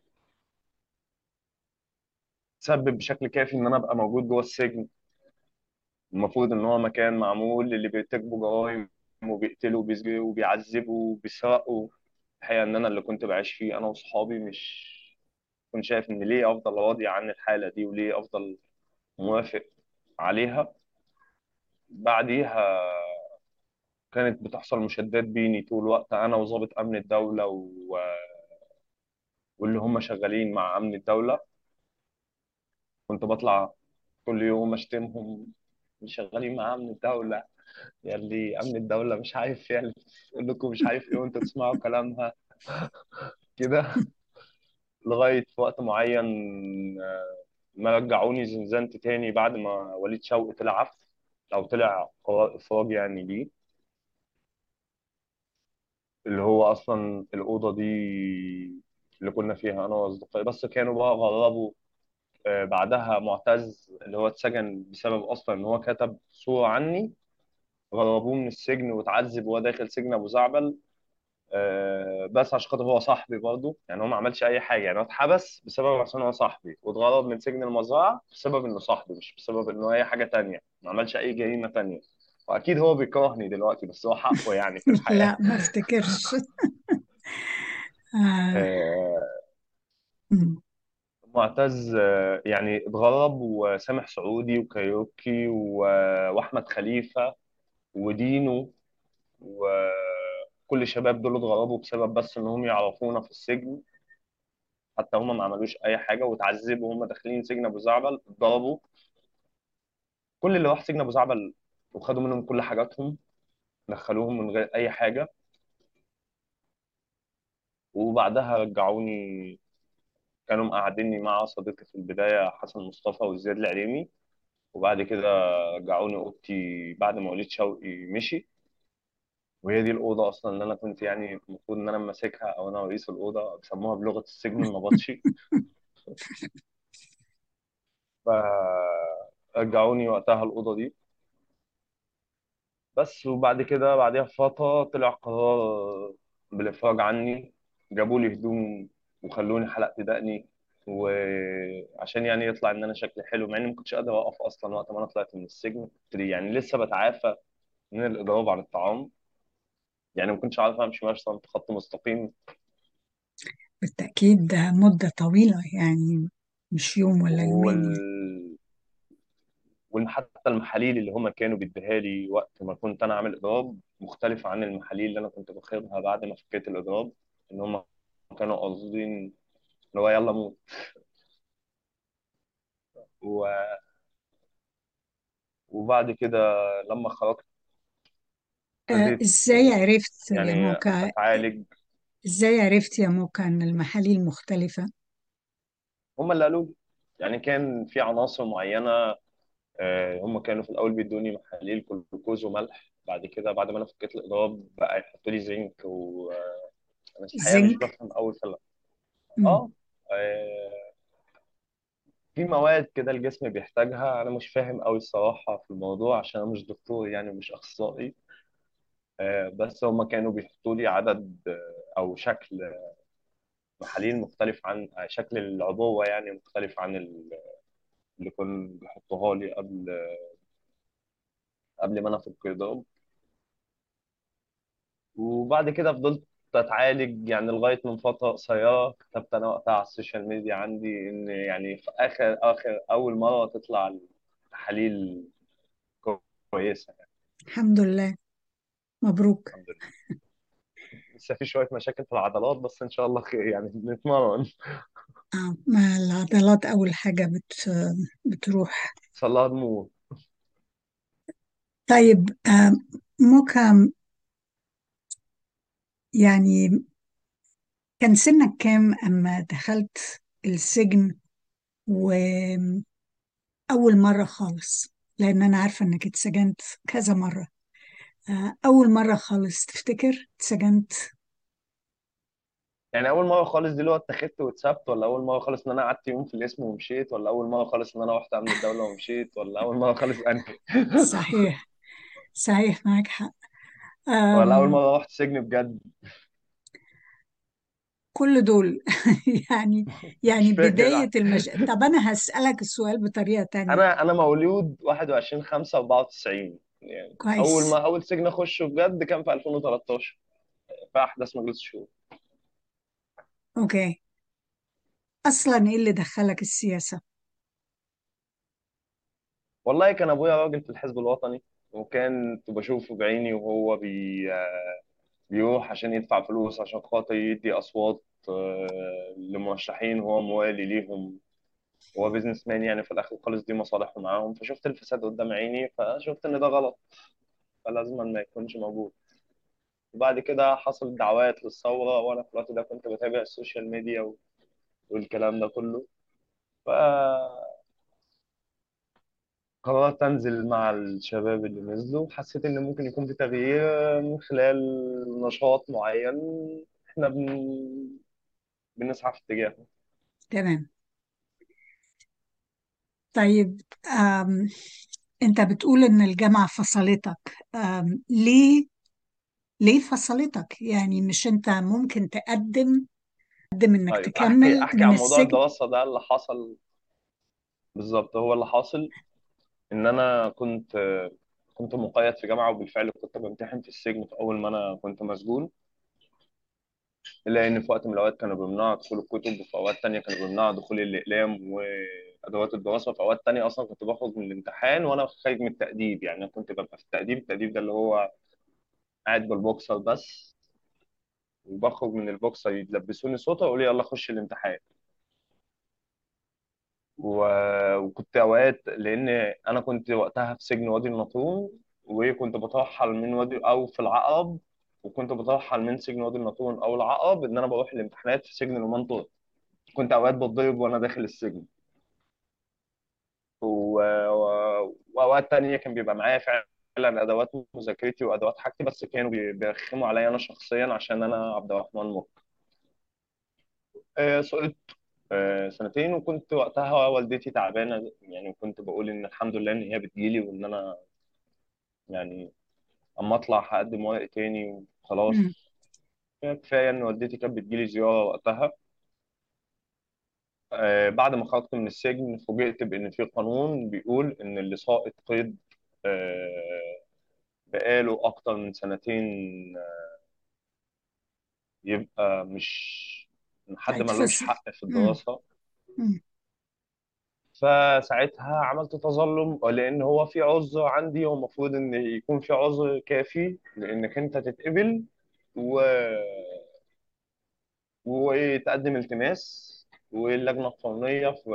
تسبب بشكل كافي ان انا ابقى موجود جوه السجن المفروض ان هو مكان معمول للي بيرتكبوا جرائم وبيقتلوا وبيسجنوا وبيعذبوا وبيسرقوا الحقيقه ان انا اللي كنت بعيش فيه انا واصحابي مش كنت شايف ان ليه افضل راضي عن الحاله دي وليه افضل موافق عليها بعديها كانت بتحصل مشادات بيني طول الوقت انا وضابط امن الدوله و... واللي هم شغالين مع امن الدوله كنت بطلع كل يوم اشتمهم اللي شغالين مع امن الدوله يلي امن الدوله مش عارف يعمل يقول لكم مش عارف ايه وانتوا تسمعوا كلامها كده لغايه في وقت معين آه، ما رجعوني زنزانتي تاني بعد ما وليد شوقي طلع عفو او طلع قرار افراج يعني ليه اللي هو اصلا الاوضه دي اللي كنا فيها انا واصدقائي بس كانوا بقى غربوا آه، بعدها معتز اللي هو اتسجن بسبب اصلا ان هو كتب صوره عني غربوه من السجن واتعذب وهو داخل سجن ابو زعبل آه، بس عشان خاطر هو صاحبي برضه يعني هو ما عملش اي حاجه يعني هو اتحبس بسبب عشان هو صاحبي واتغرب من سجن المزرعه بسبب انه صاحبي مش بسبب انه اي حاجه تانية ما عملش اي جريمه تانية واكيد هو بيكرهني دلوقتي بس هو حقه يعني في الحياه لا ما افتكرش آه. آه، مم. معتز آه، يعني اتغرب وسامح سعودي وكايوكي و- واحمد خليفه ودينو وكل الشباب دول اتغربوا بسبب بس انهم يعرفونا في السجن حتى هم ما عملوش اي حاجه واتعذبوا وهم داخلين سجن ابو زعبل اتضربوا كل اللي راح سجن ابو زعبل وخدوا منهم كل حاجاتهم دخلوهم من غير اي حاجه وبعدها رجعوني كانوا مقعديني مع صديقي في البدايه حسن مصطفى وزياد العليمي وبعد كده رجعوني اوضتي بعد ما وليد شوقي مشي وهي دي الاوضه اصلا اللي انا كنت يعني المفروض ان انا ماسكها او انا رئيس الاوضه بيسموها بلغه السجن النبطشي فرجعوني وقتها الاوضه دي بس وبعد كده بعدها بفتره طلع قرار بالافراج عني جابوا لي هدوم وخلوني حلقت دقني وعشان يعني يطلع ان انا شكلي حلو مع اني ما كنتش قادر اوقف اصلا وقت ما انا طلعت من السجن كنت يعني لسه بتعافى من الاضراب عن الطعام يعني ما كنتش عارف امشي مثلا في خط مستقيم بالتأكيد ده مدة طويلة يعني مش يوم ولا يومين يعني. وال... وحتى المحاليل اللي هم كانوا بيديها لي وقت ما كنت انا عامل اضراب مختلفه عن المحاليل اللي انا كنت باخدها بعد ما فكيت الاضراب ان هم كانوا قاصدين اللي هو يلا موت و... وبعد كده لما خرجت آه، ابتديت ازاي عرفت يا يعني موكا اتعالج ازاي عرفت يا موكا ان المحاليل مختلفة هم اللي قالوا لي يعني كان في عناصر معينه آه، هم كانوا في الاول بيدوني محاليل جلوكوز وملح بعد كده بعد ما انا فكيت الاضراب بقى يحطوا لي زنك وانا الحقيقه مش زنك بفهم قوي في مم. اه آه، في مواد كده الجسم بيحتاجها انا مش فاهم قوي الصراحه في الموضوع عشان انا مش دكتور يعني مش اخصائي آه، بس هما كانوا بيحطوا لي عدد آه، او شكل محاليل مختلف عن آه، شكل العبوه يعني مختلف عن ال- اللي كانوا بيحطوها لي قبل قبل ما انا افك الضرب وبعد كده فضلت اتعالج يعني لغايه من فتره قصيره كتبت انا وقتها على السوشيال ميديا عندي ان يعني في اخر اخر اول مره تطلع التحاليل كويسه يعني الحمد لله مبروك الحمد لله لسه في شويه مشاكل في العضلات بس ان شاء الله خير يعني بنتمرن آه. ما العضلات أول حاجة بت... بتروح صلى الله نمو طيب آه. موكا يعني كان سنك كام أما دخلت السجن وأول مرة خالص لأن أنا عارفة إنك اتسجنت كذا مرة آه. أول مرة خالص تفتكر اتسجنت يعني اول مره خالص دي اللي هو اتخذت واتسبت ولا اول مره خالص ان انا قعدت يوم في الاسم ومشيت ولا اول مره خالص ان انا رحت امن الدوله ومشيت ولا اول مره خالص انهي صحيح صحيح معك حق ولا اول أم مره رحت سجن بجد كل دول يعني مش يعني بداية فاكر المش... طب أنا هسألك السؤال بطريقة تانية انا انا مولود 21 5 94 يعني اول كويس ما اول سجن اخشه بجد كان في 2013 في احداث مجلس الشورى أوكي أصلا إيه اللي دخلك السياسة والله كان ابويا راجل في الحزب الوطني وكان كنت بشوفه بعيني وهو بي بيروح عشان يدفع فلوس عشان خاطر يدي اصوات آه، لمرشحين هو موالي ليهم هو بيزنس مان يعني في الاخر خالص دي مصالحه معاهم فشفت الفساد قدام عيني فشفت ان ده غلط فلازم ما يكونش موجود وبعد كده حصلت دعوات للثوره وانا في الوقت ده كنت بتابع السوشيال ميديا والكلام ده كله ف قررت أنزل مع الشباب اللي نزلوا حسيت إن ممكن يكون في تغيير من خلال نشاط معين إحنا بن... بنسعى في اتجاهه تمام طيب آم، انت بتقول ان الجامعة فصلتك آم، ليه ليه فصلتك يعني مش انت ممكن تقدم تقدم انك طيب أحكي تكمل أحكي من عن موضوع السجن الدراسة ده اللي حصل بالظبط هو اللي حاصل إن أنا كنت كنت مقيد في جامعة وبالفعل كنت بمتحن في السجن في أول ما أنا كنت مسجون إلا إن في وقت من الأوقات كانوا بيمنعوا دخول الكتب وفي أوقات تانية كانوا بيمنعوا دخول الأقلام وأدوات الدراسة وفي أوقات تانية أصلا كنت بخرج من الامتحان وأنا خارج من التأديب يعني أنا كنت ببقى في التأديب التأديب ده اللي هو قاعد بالبوكسر بس وبخرج من البوكسر يلبسوني صوته ويقولوا لي يلا خش الامتحان و- وكنت اوقات لان انا كنت وقتها في سجن وادي النطرون وكنت بترحل من وادي او في العقرب وكنت بترحل من سجن وادي النطرون او العقرب ان انا بروح الامتحانات في سجن المنطقه كنت اوقات بتضرب وانا داخل السجن و... و... واوقات تانية كان بيبقى معايا فعلا ادوات مذاكرتي وادوات حاجتي بس كانوا بي- بيرخموا عليا انا شخصيا عشان انا عبد الرحمن مكي آه، سقطت آه، سنتين وكنت وقتها والدتي تعبانه يعني كنت بقول ان الحمد لله ان هي بتجيلي وان انا يعني اما اطلع هقدم ورق تاني وخلاص مم. كفايه ان والدتي كانت بتجيلي زياره وقتها آه، بعد ما خرجت من السجن فوجئت بان في قانون بيقول ان اللي ساقط قيد آه، بقاله اكتر من سنتين آه، يبقى مش حد ملوش هيتفصل حق في مم. الدراسه مم. فساعتها عملت تظلم لان هو في عذر عندي هو المفروض ان يكون في عذر كافي لانك انت تتقبل و... وتقدم التماس واللجنه القانونيه في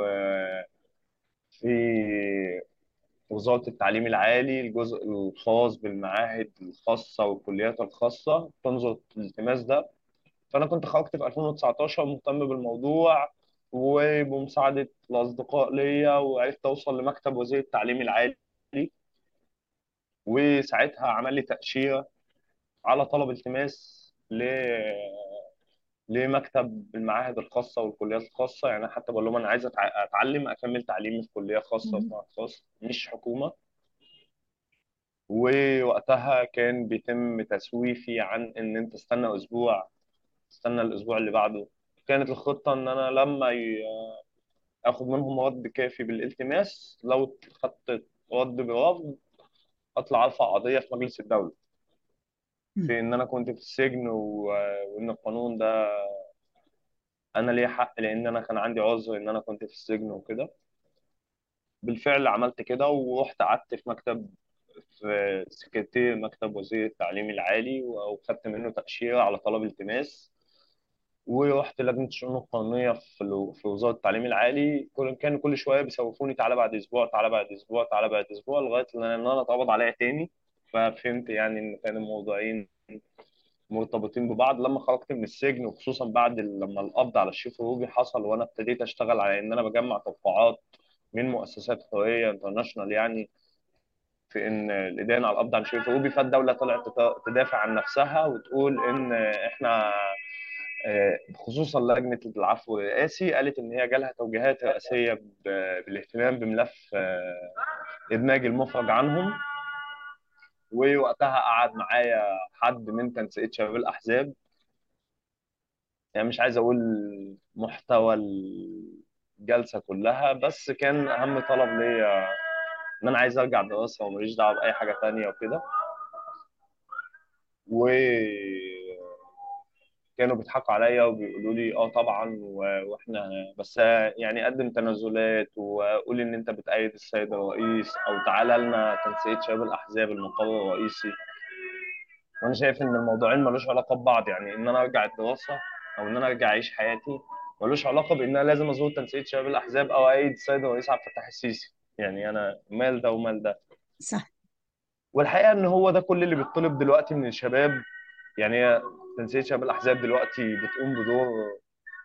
في وزاره التعليم العالي الجزء الخاص بالمعاهد الخاصه والكليات الخاصه تنظر الالتماس ده فانا كنت خرجت في 2019 مهتم بالموضوع وبمساعده الاصدقاء ليا وعرفت اوصل لمكتب وزير التعليم العالي وساعتها عمل لي تأشيرة على طلب التماس ل لمكتب المعاهد الخاصة والكليات الخاصة يعني أنا حتى بقول لهم أنا عايز أتع- أتعلم أكمل تعليمي في كلية خاصة في مم. معهد خاص مش حكومة ووقتها كان بيتم تسويفي عن إن أنت استنى أسبوع استنى الأسبوع اللي بعده كانت الخطة إن أنا لما ي- آخد منهم رد كافي بالالتماس لو خدت رد برفض أطلع أرفع قضية في مجلس الدولة مم. في ان انا كنت في السجن و... وان القانون ده انا ليا حق لان انا كان عندي عذر ان انا كنت في السجن وكده بالفعل عملت كده ورحت قعدت في مكتب في سكرتير مكتب وزير التعليم العالي وخدت منه تأشيرة على طلب التماس ورحت لجنة الشؤون القانونية في ال- في وزارة التعليم العالي كل كان كل شوية بيسوفوني تعالى بعد أسبوع تعالى بعد أسبوع تعالى بعد أسبوع لغاية إن أنا إن أنا اتقبض عليا تاني ففهمت يعني إن كان الموضوعين مرتبطين ببعض لما خرجت من السجن وخصوصا بعد ال- لما القبض على الشيخ روبي حصل وانا ابتديت اشتغل على ان انا بجمع تبرعات من مؤسسات حقوقيه انترناشونال يعني في ان الادانه على القبض على الشيخ روبي فالدوله طلعت تت- تدافع عن نفسها وتقول ان احنا آه، خصوصا لجنه العفو الرئاسي قالت ان هي جالها توجيهات رئاسيه ب- بالاهتمام بملف آه، ادماج المفرج عنهم ووقتها قعد معايا حد من تنسيق شباب الاحزاب يعني مش عايز اقول محتوى الجلسه كلها بس كان اهم طلب ليا ان انا عايز ارجع دراسه وماليش دعوه باي حاجه تانية وكده وكانوا بيضحكوا عليا وبيقولوا لي اه طبعا و- واحنا بس يعني قدم تنازلات وقول ان انت بتأيد السيد الرئيس او تعالى لنا تنسيق شباب الاحزاب المقر الرئيسي وانا شايف ان الموضوعين ملوش علاقه ببعض يعني ان انا ارجع الدراسه او ان انا ارجع اعيش حياتي ملوش علاقه بان انا لازم ازور تنسيق شباب الاحزاب او ايد السيد الرئيس عبد الفتاح السيسي يعني انا مال ده ومال ده صح والحقيقه ان هو ده كل اللي بيطلب دلوقتي من الشباب يعني هي تنسيق شباب الاحزاب دلوقتي بتقوم بدور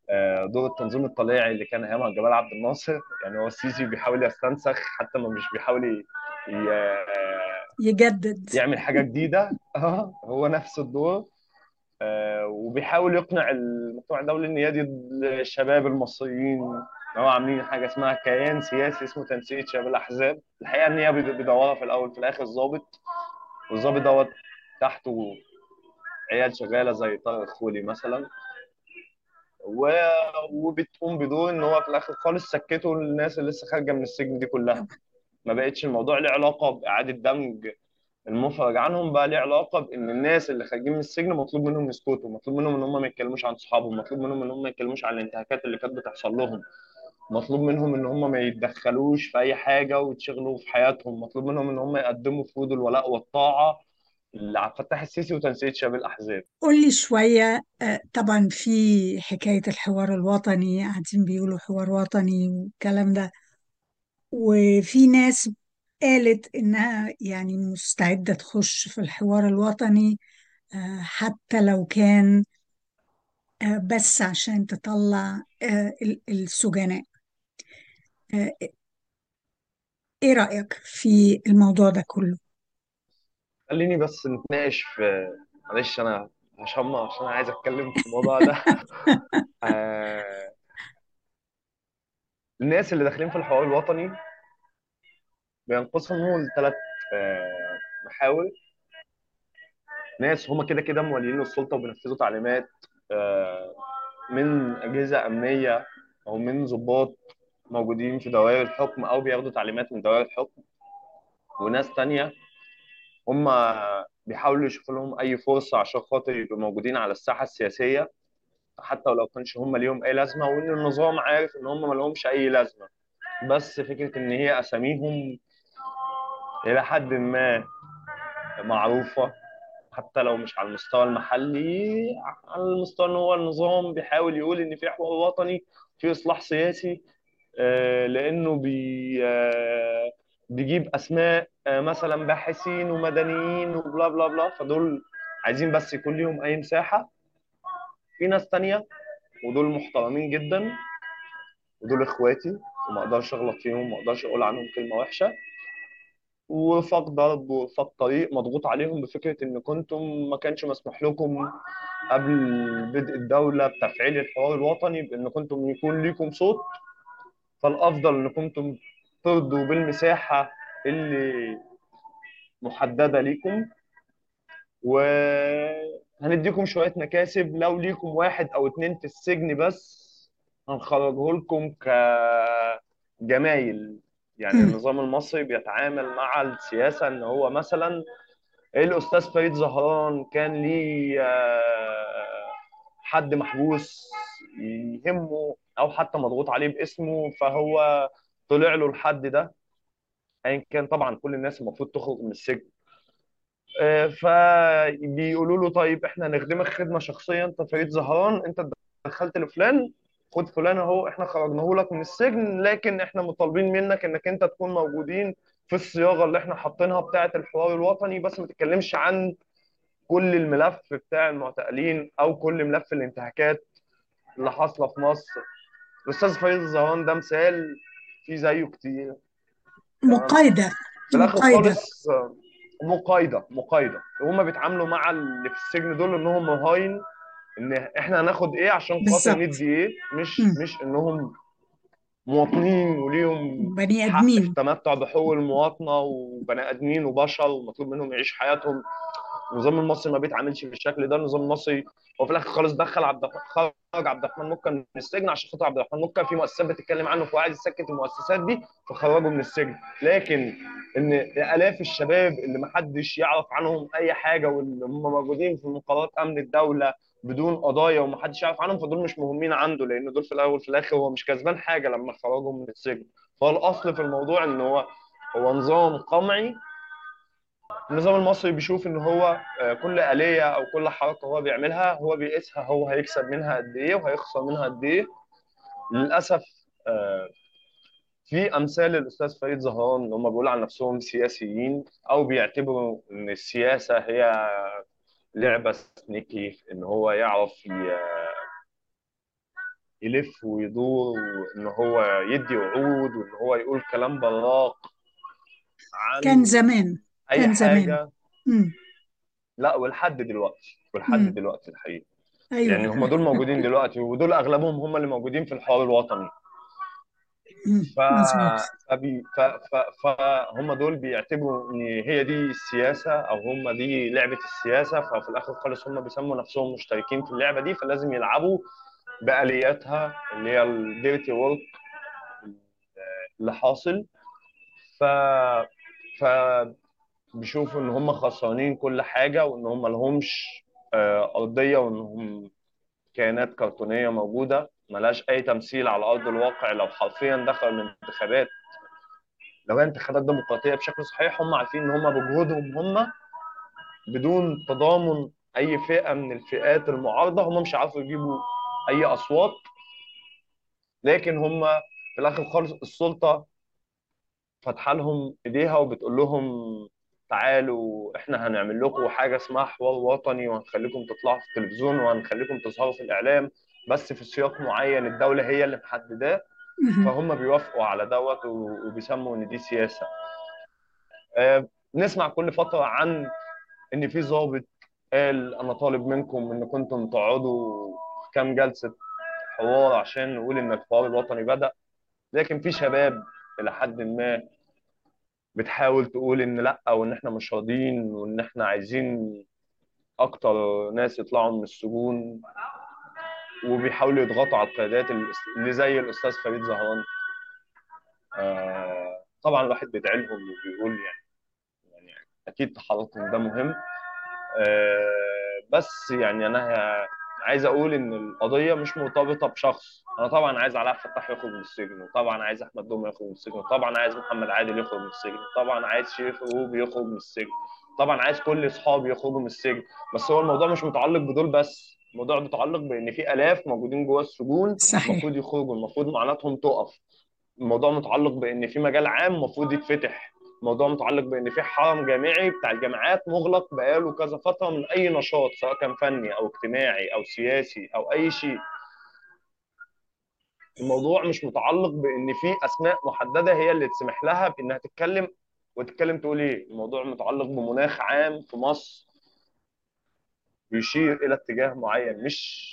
آه، دور التنظيم الطليعي اللي كان ايامها جمال عبد الناصر يعني هو السيسي بيحاول يستنسخ حتى ما مش بيحاول ي... ي... يجدد يعمل حاجه جديده اه هو نفس الدور آه، وبيحاول يقنع المجتمع الدولي ان هي دي الشباب المصريين ان هو عاملين حاجه اسمها كيان سياسي اسمه تنسيق شباب الاحزاب الحقيقه ان هي بيد- بيدورها في الاول في الاخر ضابط والضابط دوت تحته عيال شغاله زي طارق خولي مثلا و... وبتقوم بدور ان هو في الاخر خالص سكتوا الناس اللي لسه خارجه من السجن دي كلها ما بقتش الموضوع له علاقه باعاده دمج المفرج عنهم بقى ليه علاقه بان الناس اللي خارجين من السجن مطلوب منهم يسكتوا مطلوب منهم ان هم ما يتكلموش عن اصحابهم مطلوب منهم ان هم ما يتكلموش عن الانتهاكات اللي كانت بتحصل لهم مطلوب منهم ان هم ما يتدخلوش في اي حاجه ويتشغلوا في حياتهم مطلوب منهم ان هم يقدموا فروض الولاء والطاعه لعبد الفتاح السيسي وتنسيق شباب الاحزاب قول لي شوية آه، طبعا في حكاية الحوار الوطني قاعدين بيقولوا حوار وطني والكلام ده وفي ناس قالت إنها يعني مستعدة تخش في الحوار الوطني آه، حتى لو كان آه، بس عشان تطلع آه، ال- السجناء آه، إيه رأيك في الموضوع ده كله؟ خليني بس نتناقش في معلش انا هشمع عشان انا عايز اتكلم في الموضوع ده آه... الناس اللي داخلين في الحوار الوطني بينقسموا لثلاث آه... محاور ناس هم كده كده مولين السلطه وبينفذوا تعليمات آه... من اجهزه امنيه او من ضباط موجودين في دوائر الحكم او بياخدوا تعليمات من دوائر الحكم وناس تانية هم بيحاولوا يشوفوا لهم اي فرصه عشان خاطر يبقوا موجودين على الساحه السياسيه حتى ولو كانش هم ليهم اي لازمه وان النظام عارف ان هم ما لهمش اي لازمه بس فكره ان هي اساميهم الى حد ما معروفه حتى لو مش على المستوى المحلي على المستوى ان هو النظام بيحاول يقول ان في حوار وطني في اصلاح سياسي آه، لانه بي آه، بيجيب اسماء آه، مثلا باحثين ومدنيين وبلا بلا بلا فدول عايزين بس يكون ليهم اي مساحه في ناس تانية ودول محترمين جدا ودول اخواتي وما اقدرش اغلط فيهم وما اقدرش اقول عنهم كلمه وحشه وفاق ضرب وفاق طريق مضغوط عليهم بفكره ان كنتم ما كانش مسموح لكم قبل بدء الدوله بتفعيل الحوار الوطني بان كنتم يكون ليكم صوت فالافضل ان كنتم ترضوا بالمساحه اللي محدده ليكم وهنديكم شويه مكاسب لو ليكم واحد او اتنين في السجن بس هنخرجه لكم كجمايل يعني مم. النظام المصري بيتعامل مع السياسة ان هو مثلا الاستاذ فريد زهران كان ليه آه، حد محبوس يهمه او حتى مضغوط عليه باسمه فهو طلع له الحد ده ايا كان طبعا كل الناس المفروض تخرج من السجن آه، فبيقولوا له طيب احنا نخدمك خدمه شخصيه انت فريد زهران انت دخلت لفلان خد فلان اهو احنا خرجناه لك من السجن لكن احنا مطالبين منك انك انت تكون موجودين في الصياغه اللي احنا حاطينها بتاعه الحوار الوطني بس ما تتكلمش عن كل الملف بتاع المعتقلين او كل ملف الانتهاكات اللي حاصله في مصر الاستاذ فريد زهران ده مثال في زيه كتير تمام مقايدة في الاخر مقايدة خالص آه، مقايضه مقايضه وهم بيتعاملوا مع اللي في السجن دول انهم رهاين ان احنا هناخد ايه عشان خاطر بالظبط ندي ايه مش مم. مش انهم مواطنين وليهم بني حق في آدمين التمتع بحقوق المواطنه وبني ادمين وبشر ومطلوب منهم يعيشوا حياتهم النظام المصري ما بيتعاملش بالشكل ده النظام المصري هو في الاخر خالص دخل عبد الرحمن خرج عبد الرحمن مكة من السجن عشان خاطر عبد الرحمن مكة في مؤسسات بتتكلم عنه فهو عايز يسكت المؤسسات دي فخرجه من السجن لكن ان الاف الشباب اللي ما حدش يعرف عنهم اي حاجه واللي هم موجودين في مقررات امن الدوله بدون قضايا وما حدش يعرف عنهم فدول مش مهمين عنده لان دول في الاول في الاخر هو مش كسبان حاجه لما خرجهم من السجن فهو الاصل في الموضوع ان هو هو نظام قمعي النظام المصري بيشوف ان هو آه، كل آلية او كل حركة هو بيعملها هو بيقيسها هو هيكسب منها قد ايه وهيخسر منها قد ايه للاسف آه، في امثال الاستاذ فريد زهران اللي هم بيقولوا عن نفسهم سياسيين او بيعتبروا ان السياسة هي لعبة سنيكي ان هو يعرف ي- يلف ويدور وان هو يدي وعود وان هو يقول كلام براق كان عن زمان اي كان زمان حاجه مم. لا ولحد دلوقتي ولحد مم. دلوقتي الحقيقه ايوه يعني هم دول موجودين دلوقتي ودول اغلبهم هم اللي موجودين في الحوار الوطني مم. ف... مظبوط فبي... ف... ف... فهم دول بيعتبروا ان هي دي السياسه او هم دي لعبه السياسه ففي الاخر خالص هم بيسموا نفسهم مشتركين في اللعبه دي فلازم يلعبوا بالياتها اللي هي الديرتي وورك اللي حاصل ف ف بيشوفوا ان هم خسرانين كل حاجه وان هم لهمش آه، ارضيه وانهم كائنات كرتونيه موجوده ملهاش اي تمثيل على ارض الواقع لو حرفيا دخلوا الانتخابات لو هي انتخابات ديمقراطيه بشكل صحيح هم عارفين ان هم بجهودهم هم بدون تضامن اي فئه من الفئات المعارضه هم مش عارفوا يجيبوا اي اصوات لكن هم في الاخر خالص السلطه فاتحه لهم ايديها وبتقول لهم تعالوا احنا هنعمل لكم حاجه اسمها حوار وطني وهنخليكم تطلعوا في التلفزيون وهنخليكم تظهروا في الاعلام بس في سياق معين الدوله هي اللي محدداه مهم. فهم بيوافقوا على دوت و- وبيسموا ان دي سياسه آه، نسمع كل فتره عن ان في ضابط قال انا طالب منكم ان كنتم تقعدوا في كام جلسه حوار عشان نقول ان الحوار الوطني بدأ لكن في شباب الى حد ما بتحاول تقول ان لا وان احنا مش راضيين وان احنا عايزين اكتر ناس يطلعوا من السجون وبيحاولوا يضغطوا على القيادات اللي زي الاستاذ فريد زهران آه، طبعا الواحد بيدعي لهم وبيقول يعني يعني اكيد تحركهم ده مهم آه، بس يعني انا ه- عايز اقول ان القضيه مش مرتبطه بشخص انا طبعا عايز علاء فتاح يخرج من السجن وطبعا عايز احمد دومه يخرج من السجن وطبعا عايز محمد عادل يخرج من السجن وطبعا عايز شريف روبي يخرج من السجن طبعا عايز كل اصحابي يخرجوا من السجن بس هو الموضوع مش متعلق بدول بس الموضوع متعلق بان في الاف موجودين جوه السجون صحيح المفروض يخرجوا المفروض معاناتهم تقف الموضوع متعلق بان في مجال عام المفروض يتفتح الموضوع متعلق بان في حرم جامعي بتاع الجامعات مغلق بقاله كذا فتره من اي نشاط سواء كان فني او اجتماعي او سياسي او اي شيء الموضوع مش متعلق بان في اسماء محدده هي اللي تسمح لها بانها تتكلم وتتكلم تقول ايه الموضوع متعلق بمناخ عام في مصر بيشير الى اتجاه معين مش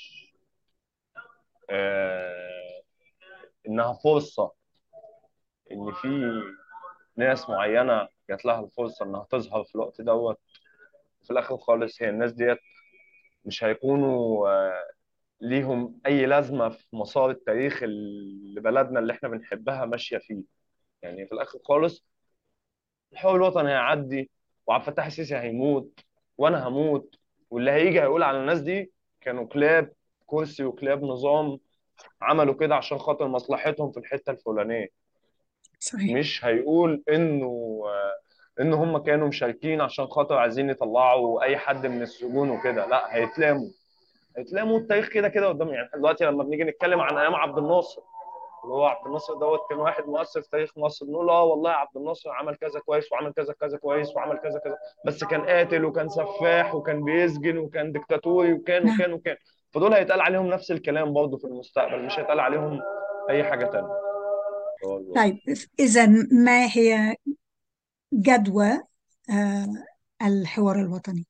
آه انها فرصه ان في ناس معينه جات لها الفرصه انها تظهر في الوقت دوت في الاخر خالص هي الناس ديت مش هيكونوا آه، ليهم اي لازمه في مسار التاريخ اللي بلدنا اللي احنا بنحبها ماشيه فيه يعني في الاخر خالص الحوار الوطني هيعدي وعبد الفتاح السيسي هيموت وانا هموت واللي هيجي هيقول على الناس دي كانوا كلاب كرسي وكلاب نظام عملوا كده عشان خاطر مصلحتهم في الحته الفلانيه صحيح مش هيقول انه آه، ان هم كانوا مشاركين عشان خاطر عايزين يطلعوا اي حد من السجون وكده لا هيتلاموا هيتلاموا التاريخ كده كده قدام يعني إحنا دلوقتي لما بنيجي نتكلم عن ايام عبد الناصر اللي هو عبد الناصر دوت كان واحد مؤثر في تاريخ مصر بنقول اه والله عبد الناصر عمل كذا كويس وعمل كذا كذا كويس وعمل كذا كذا بس كان قاتل وكان سفاح وكان بيسجن وكان ديكتاتوري وكان نعم وكان وكان فدول هيتقال عليهم نفس الكلام برضه في المستقبل مش هيتقال عليهم اي حاجه تانيه هو طيب إذا ما هي جدوى آه، الحوار الوطني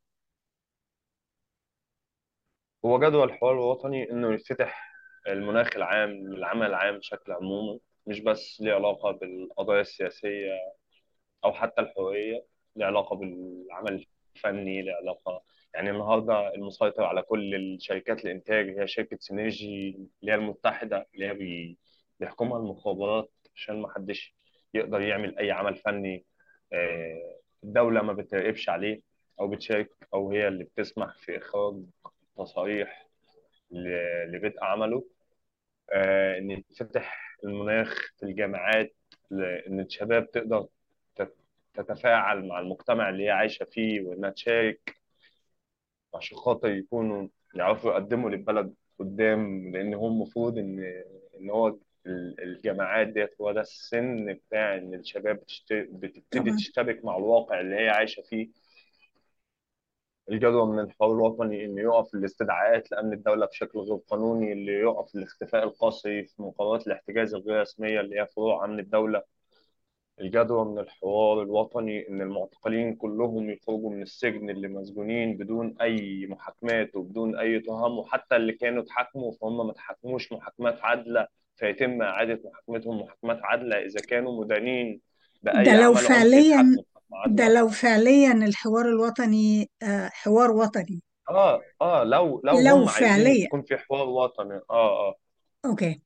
هو جدول الحوار الوطني انه يفتح المناخ العام للعمل العام بشكل عمومي مش بس ليه علاقه بالقضايا السياسيه او حتى الحقوقيه ليه علاقه بالعمل الفني ليه علاقه يعني النهارده المسيطر على كل الشركات الانتاج هي شركه سينرجي اللي هي المتحده اللي هي بي- بيحكمها المخابرات عشان ما حدش يقدر يعمل اي عمل فني آه، الدوله ما بتراقبش عليه او بتشارك او هي اللي بتسمح في اخراج تصاريح ل- لبدء عمله آه، ان يتفتح المناخ في الجامعات ل- ان الشباب تقدر تت- تتفاعل مع المجتمع اللي هي عايشه فيه وانها تشارك عشان خاطر يكونوا يعرفوا يقدموا للبلد قدام لان هو المفروض ان ان هو ال- الجامعات ديت هو ده السن بتاع ان الشباب بتشت- بتبتدي طبعا تشتبك مع الواقع اللي هي عايشه فيه الجدوى من الحوار الوطني إنه يقف الاستدعاءات لأمن الدولة بشكل غير قانوني اللي يقف الاختفاء القسري في مقررات الاحتجاز الغير رسمية اللي هي فروع أمن الدولة الجدوى من الحوار الوطني إن المعتقلين كلهم يخرجوا من السجن اللي مسجونين بدون أي محاكمات وبدون أي تهم وحتى اللي كانوا اتحاكموا فهم ما اتحاكموش محاكمات عادلة فيتم إعادة محاكمتهم محاكمات عادلة إذا كانوا مدانين ده بأي لو عملهم فعليا يتحاكموا محاكمة ده عادلة لو فعليا الحوار الوطني آه، حوار وطني اه اه لو لو لو هم عايزين فعليا يكون في حوار وطني اه اه, اوكي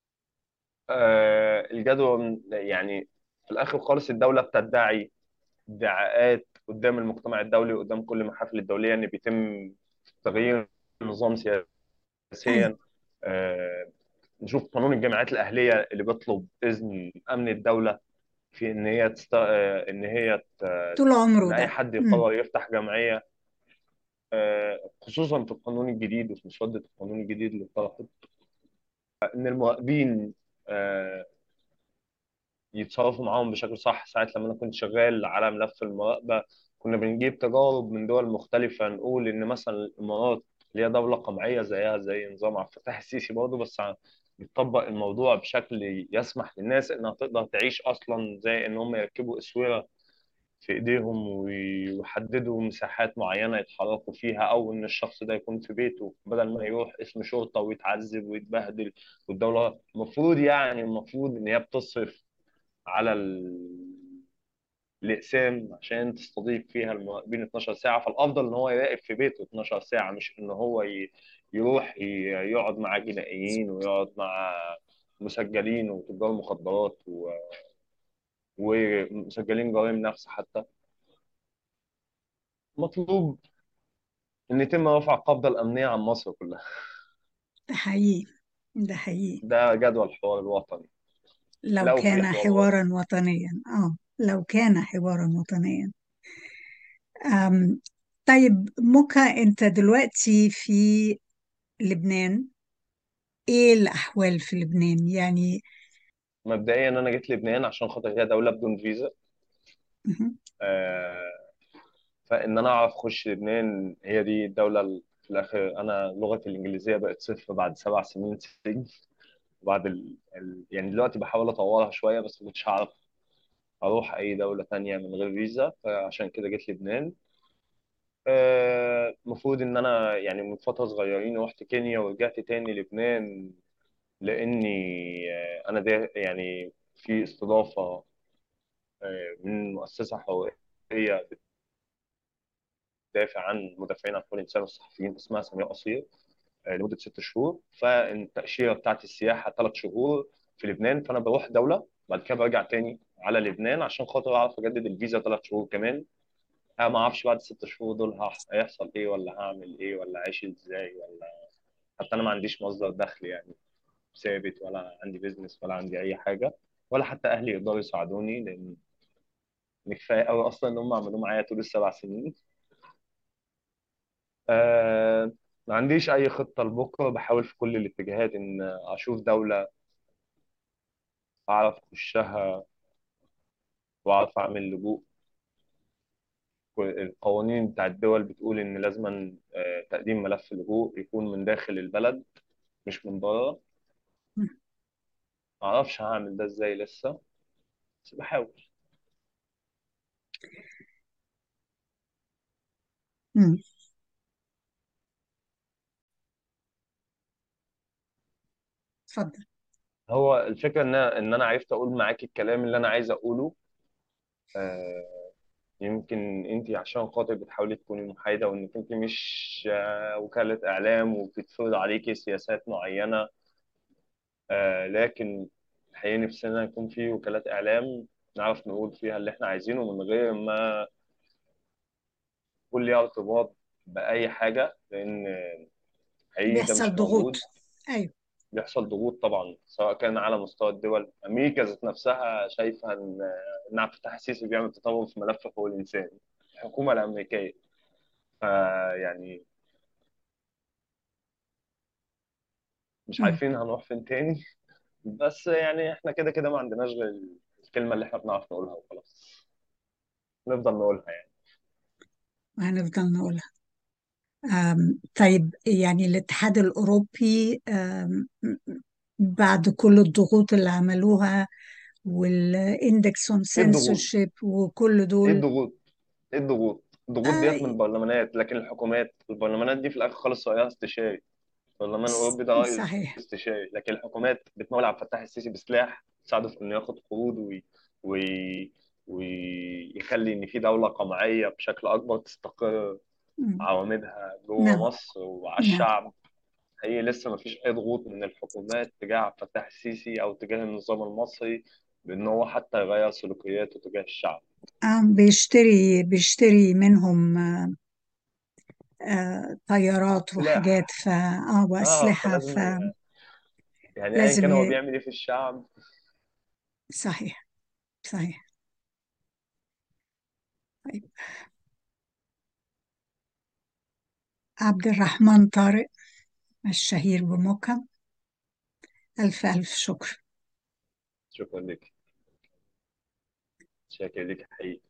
آه الجدوى من- يعني في الاخر خالص الدوله بتدعي ادعاءات قدام المجتمع الدولي وقدام كل المحافل الدوليه ان بيتم تغيير النظام ايوه سياسيا آه نشوف قانون الجامعات الاهليه اللي بيطلب اذن امن الدوله في ان هي تست... آه، ان هي ت... طول عمره ان اي ده حد مم. يقرر يفتح جمعيه آه، خصوصا في القانون الجديد وفي مسودة القانون الجديد اللي اتطرحت ان المراقبين آه، يتصرفوا معاهم بشكل صح ساعة لما انا كنت شغال على ملف المراقبة كنا بنجيب تجارب من دول مختلفة نقول ان مثلا الامارات اللي هي دولة قمعية زيها زي نظام عبد الفتاح السيسي برضه بس بتطبق الموضوع بشكل يسمح للناس انها تقدر تعيش اصلا زي ان هم يركبوا اسوره في ايديهم ويحددوا مساحات معينه يتحركوا فيها او ان الشخص ده يكون في بيته بدل ما يروح اسم شرطه ويتعذب ويتبهدل والدوله المفروض يعني المفروض ان هي بتصرف على ال... الاقسام عشان تستضيف فيها المراقبين 12 ساعه فالافضل ان هو يراقب في بيته 12 ساعه مش ان هو ي... يروح ي... يقعد مع جنائيين ويقعد مع مسجلين وتجار مخدرات و... ومسجلين جرائم نفس حتى مطلوب ان يتم رفع القبضه الامنيه عن مصر كلها ده حقيقي ده حقيقي ده جدول الحوار الوطني لو لو في كان حوار وطني حوارا وطنيا اه لو كان حوارا وطنيا أم طيب موكا انت دلوقتي في لبنان ايه الاحوال في لبنان يعني مبدئيا انا جيت لبنان عشان خاطر هي دوله بدون فيزا مهم. آه، فان انا اعرف اخش لبنان هي دي الدوله ال- في الاخر انا لغتي الانجليزيه بقت صفر بعد سبع سنين سجن وبعد ال... ال... يعني دلوقتي بحاول اطورها شويه بس مش هعرف اروح اي دوله تانية من غير فيزا فعشان كده جيت لبنان آه، المفروض ان انا يعني من فتره صغيرين رحت كينيا ورجعت تاني لبنان لاني آه، انا ده يعني في استضافه آه، من مؤسسه حقوقيه بتدافع عن مدافعين عن حقوق الانسان والصحفيين اسمها سمير قصير آه، لمده ست شهور فالتاشيره بتاعت السياحه ثلاث شهور في لبنان فانا بروح دوله بعد كده برجع تاني على لبنان عشان خاطر اعرف اجدد الفيزا ثلاث شهور كمان انا ما اعرفش بعد الست شهور دول هح- هيحصل ايه ولا هعمل ايه ولا عايش ازاي ولا حتى انا ما عنديش مصدر دخل يعني ثابت ولا عندي بيزنس ولا عندي اي حاجه ولا حتى اهلي يقدروا يساعدوني لان كفايه قوي اصلا ان هم عملوا معايا طول السبع سنين آه ما عنديش اي خطه لبكره بحاول في كل الاتجاهات ان اشوف دوله اعرف اخشها واعرف اعمل لجوء القوانين بتاع الدول بتقول ان لازما آه، تقديم ملف لجوء يكون من داخل البلد مش من بره ما اعرفش هعمل ده ازاي لسه بس بحاول مم. اتفضل هو الفكره ان ان انا عرفت اقول معاك الكلام اللي انا عايز اقوله آه، يمكن انت عشان خاطر بتحاولي تكوني محايده وانك انت مش آه، وكاله اعلام وبتفرض عليكي سياسات معينه آه، لكن الحقيقه نفسنا يكون في وكالات اعلام نعرف نقول فيها اللي احنا عايزينه من غير ما يكون ليها ارتباط باي حاجه لان حقيقي ده بيحصل مش ضغوط موجود ايوه بيحصل ضغوط طبعا سواء كان على مستوى الدول امريكا ذات نفسها شايفه ان ان عبد الفتاح السيسي بيعمل تطور في ملف حقوق الانسان الحكومه الامريكيه فيعني مش مم. عارفين هنروح فين تاني بس يعني احنا كده كده ما عندناش غير الكلمه اللي احنا بنعرف نقولها وخلاص نفضل نقولها يعني وهنفضل نقولها آم، طيب يعني الاتحاد الأوروبي آم، بعد كل الضغوط اللي عملوها والاندكس اون ايه الضغوط سنسورشيب وكل ايه دول الضغوط ايه الضغوط الضغوط آه ديت من البرلمانات لكن الحكومات البرلمانات دي في الاخر خالص رأيها استشاري البرلمان الاوروبي ده رأي صحيح استشاري لكن الحكومات بتمول عبد الفتاح السيسي بسلاح تساعده في انه ياخد قروض وي... وي... ويخلي ان في دولة قمعية بشكل اكبر تستقر مم. عواميدها جوه نعم مصر وعلى نعم الشعب هي لسه ما فيش اي ضغوط من الحكومات تجاه عبد الفتاح السيسي او تجاه النظام المصري بان هو حتى يغير سلوكياته تجاه الشعب آه بيشتري بيشتري منهم آه آه طيارات وحاجات سلاح ف اه اه وأسلحة فلازم ي... فلازم يعني ايا كان هو ي... بيعمل ايه في الشعب صحيح صحيح طيب عبد الرحمن طارق الشهير بموكا ألف ألف شكر شكرا لك شاكر لك حقيقي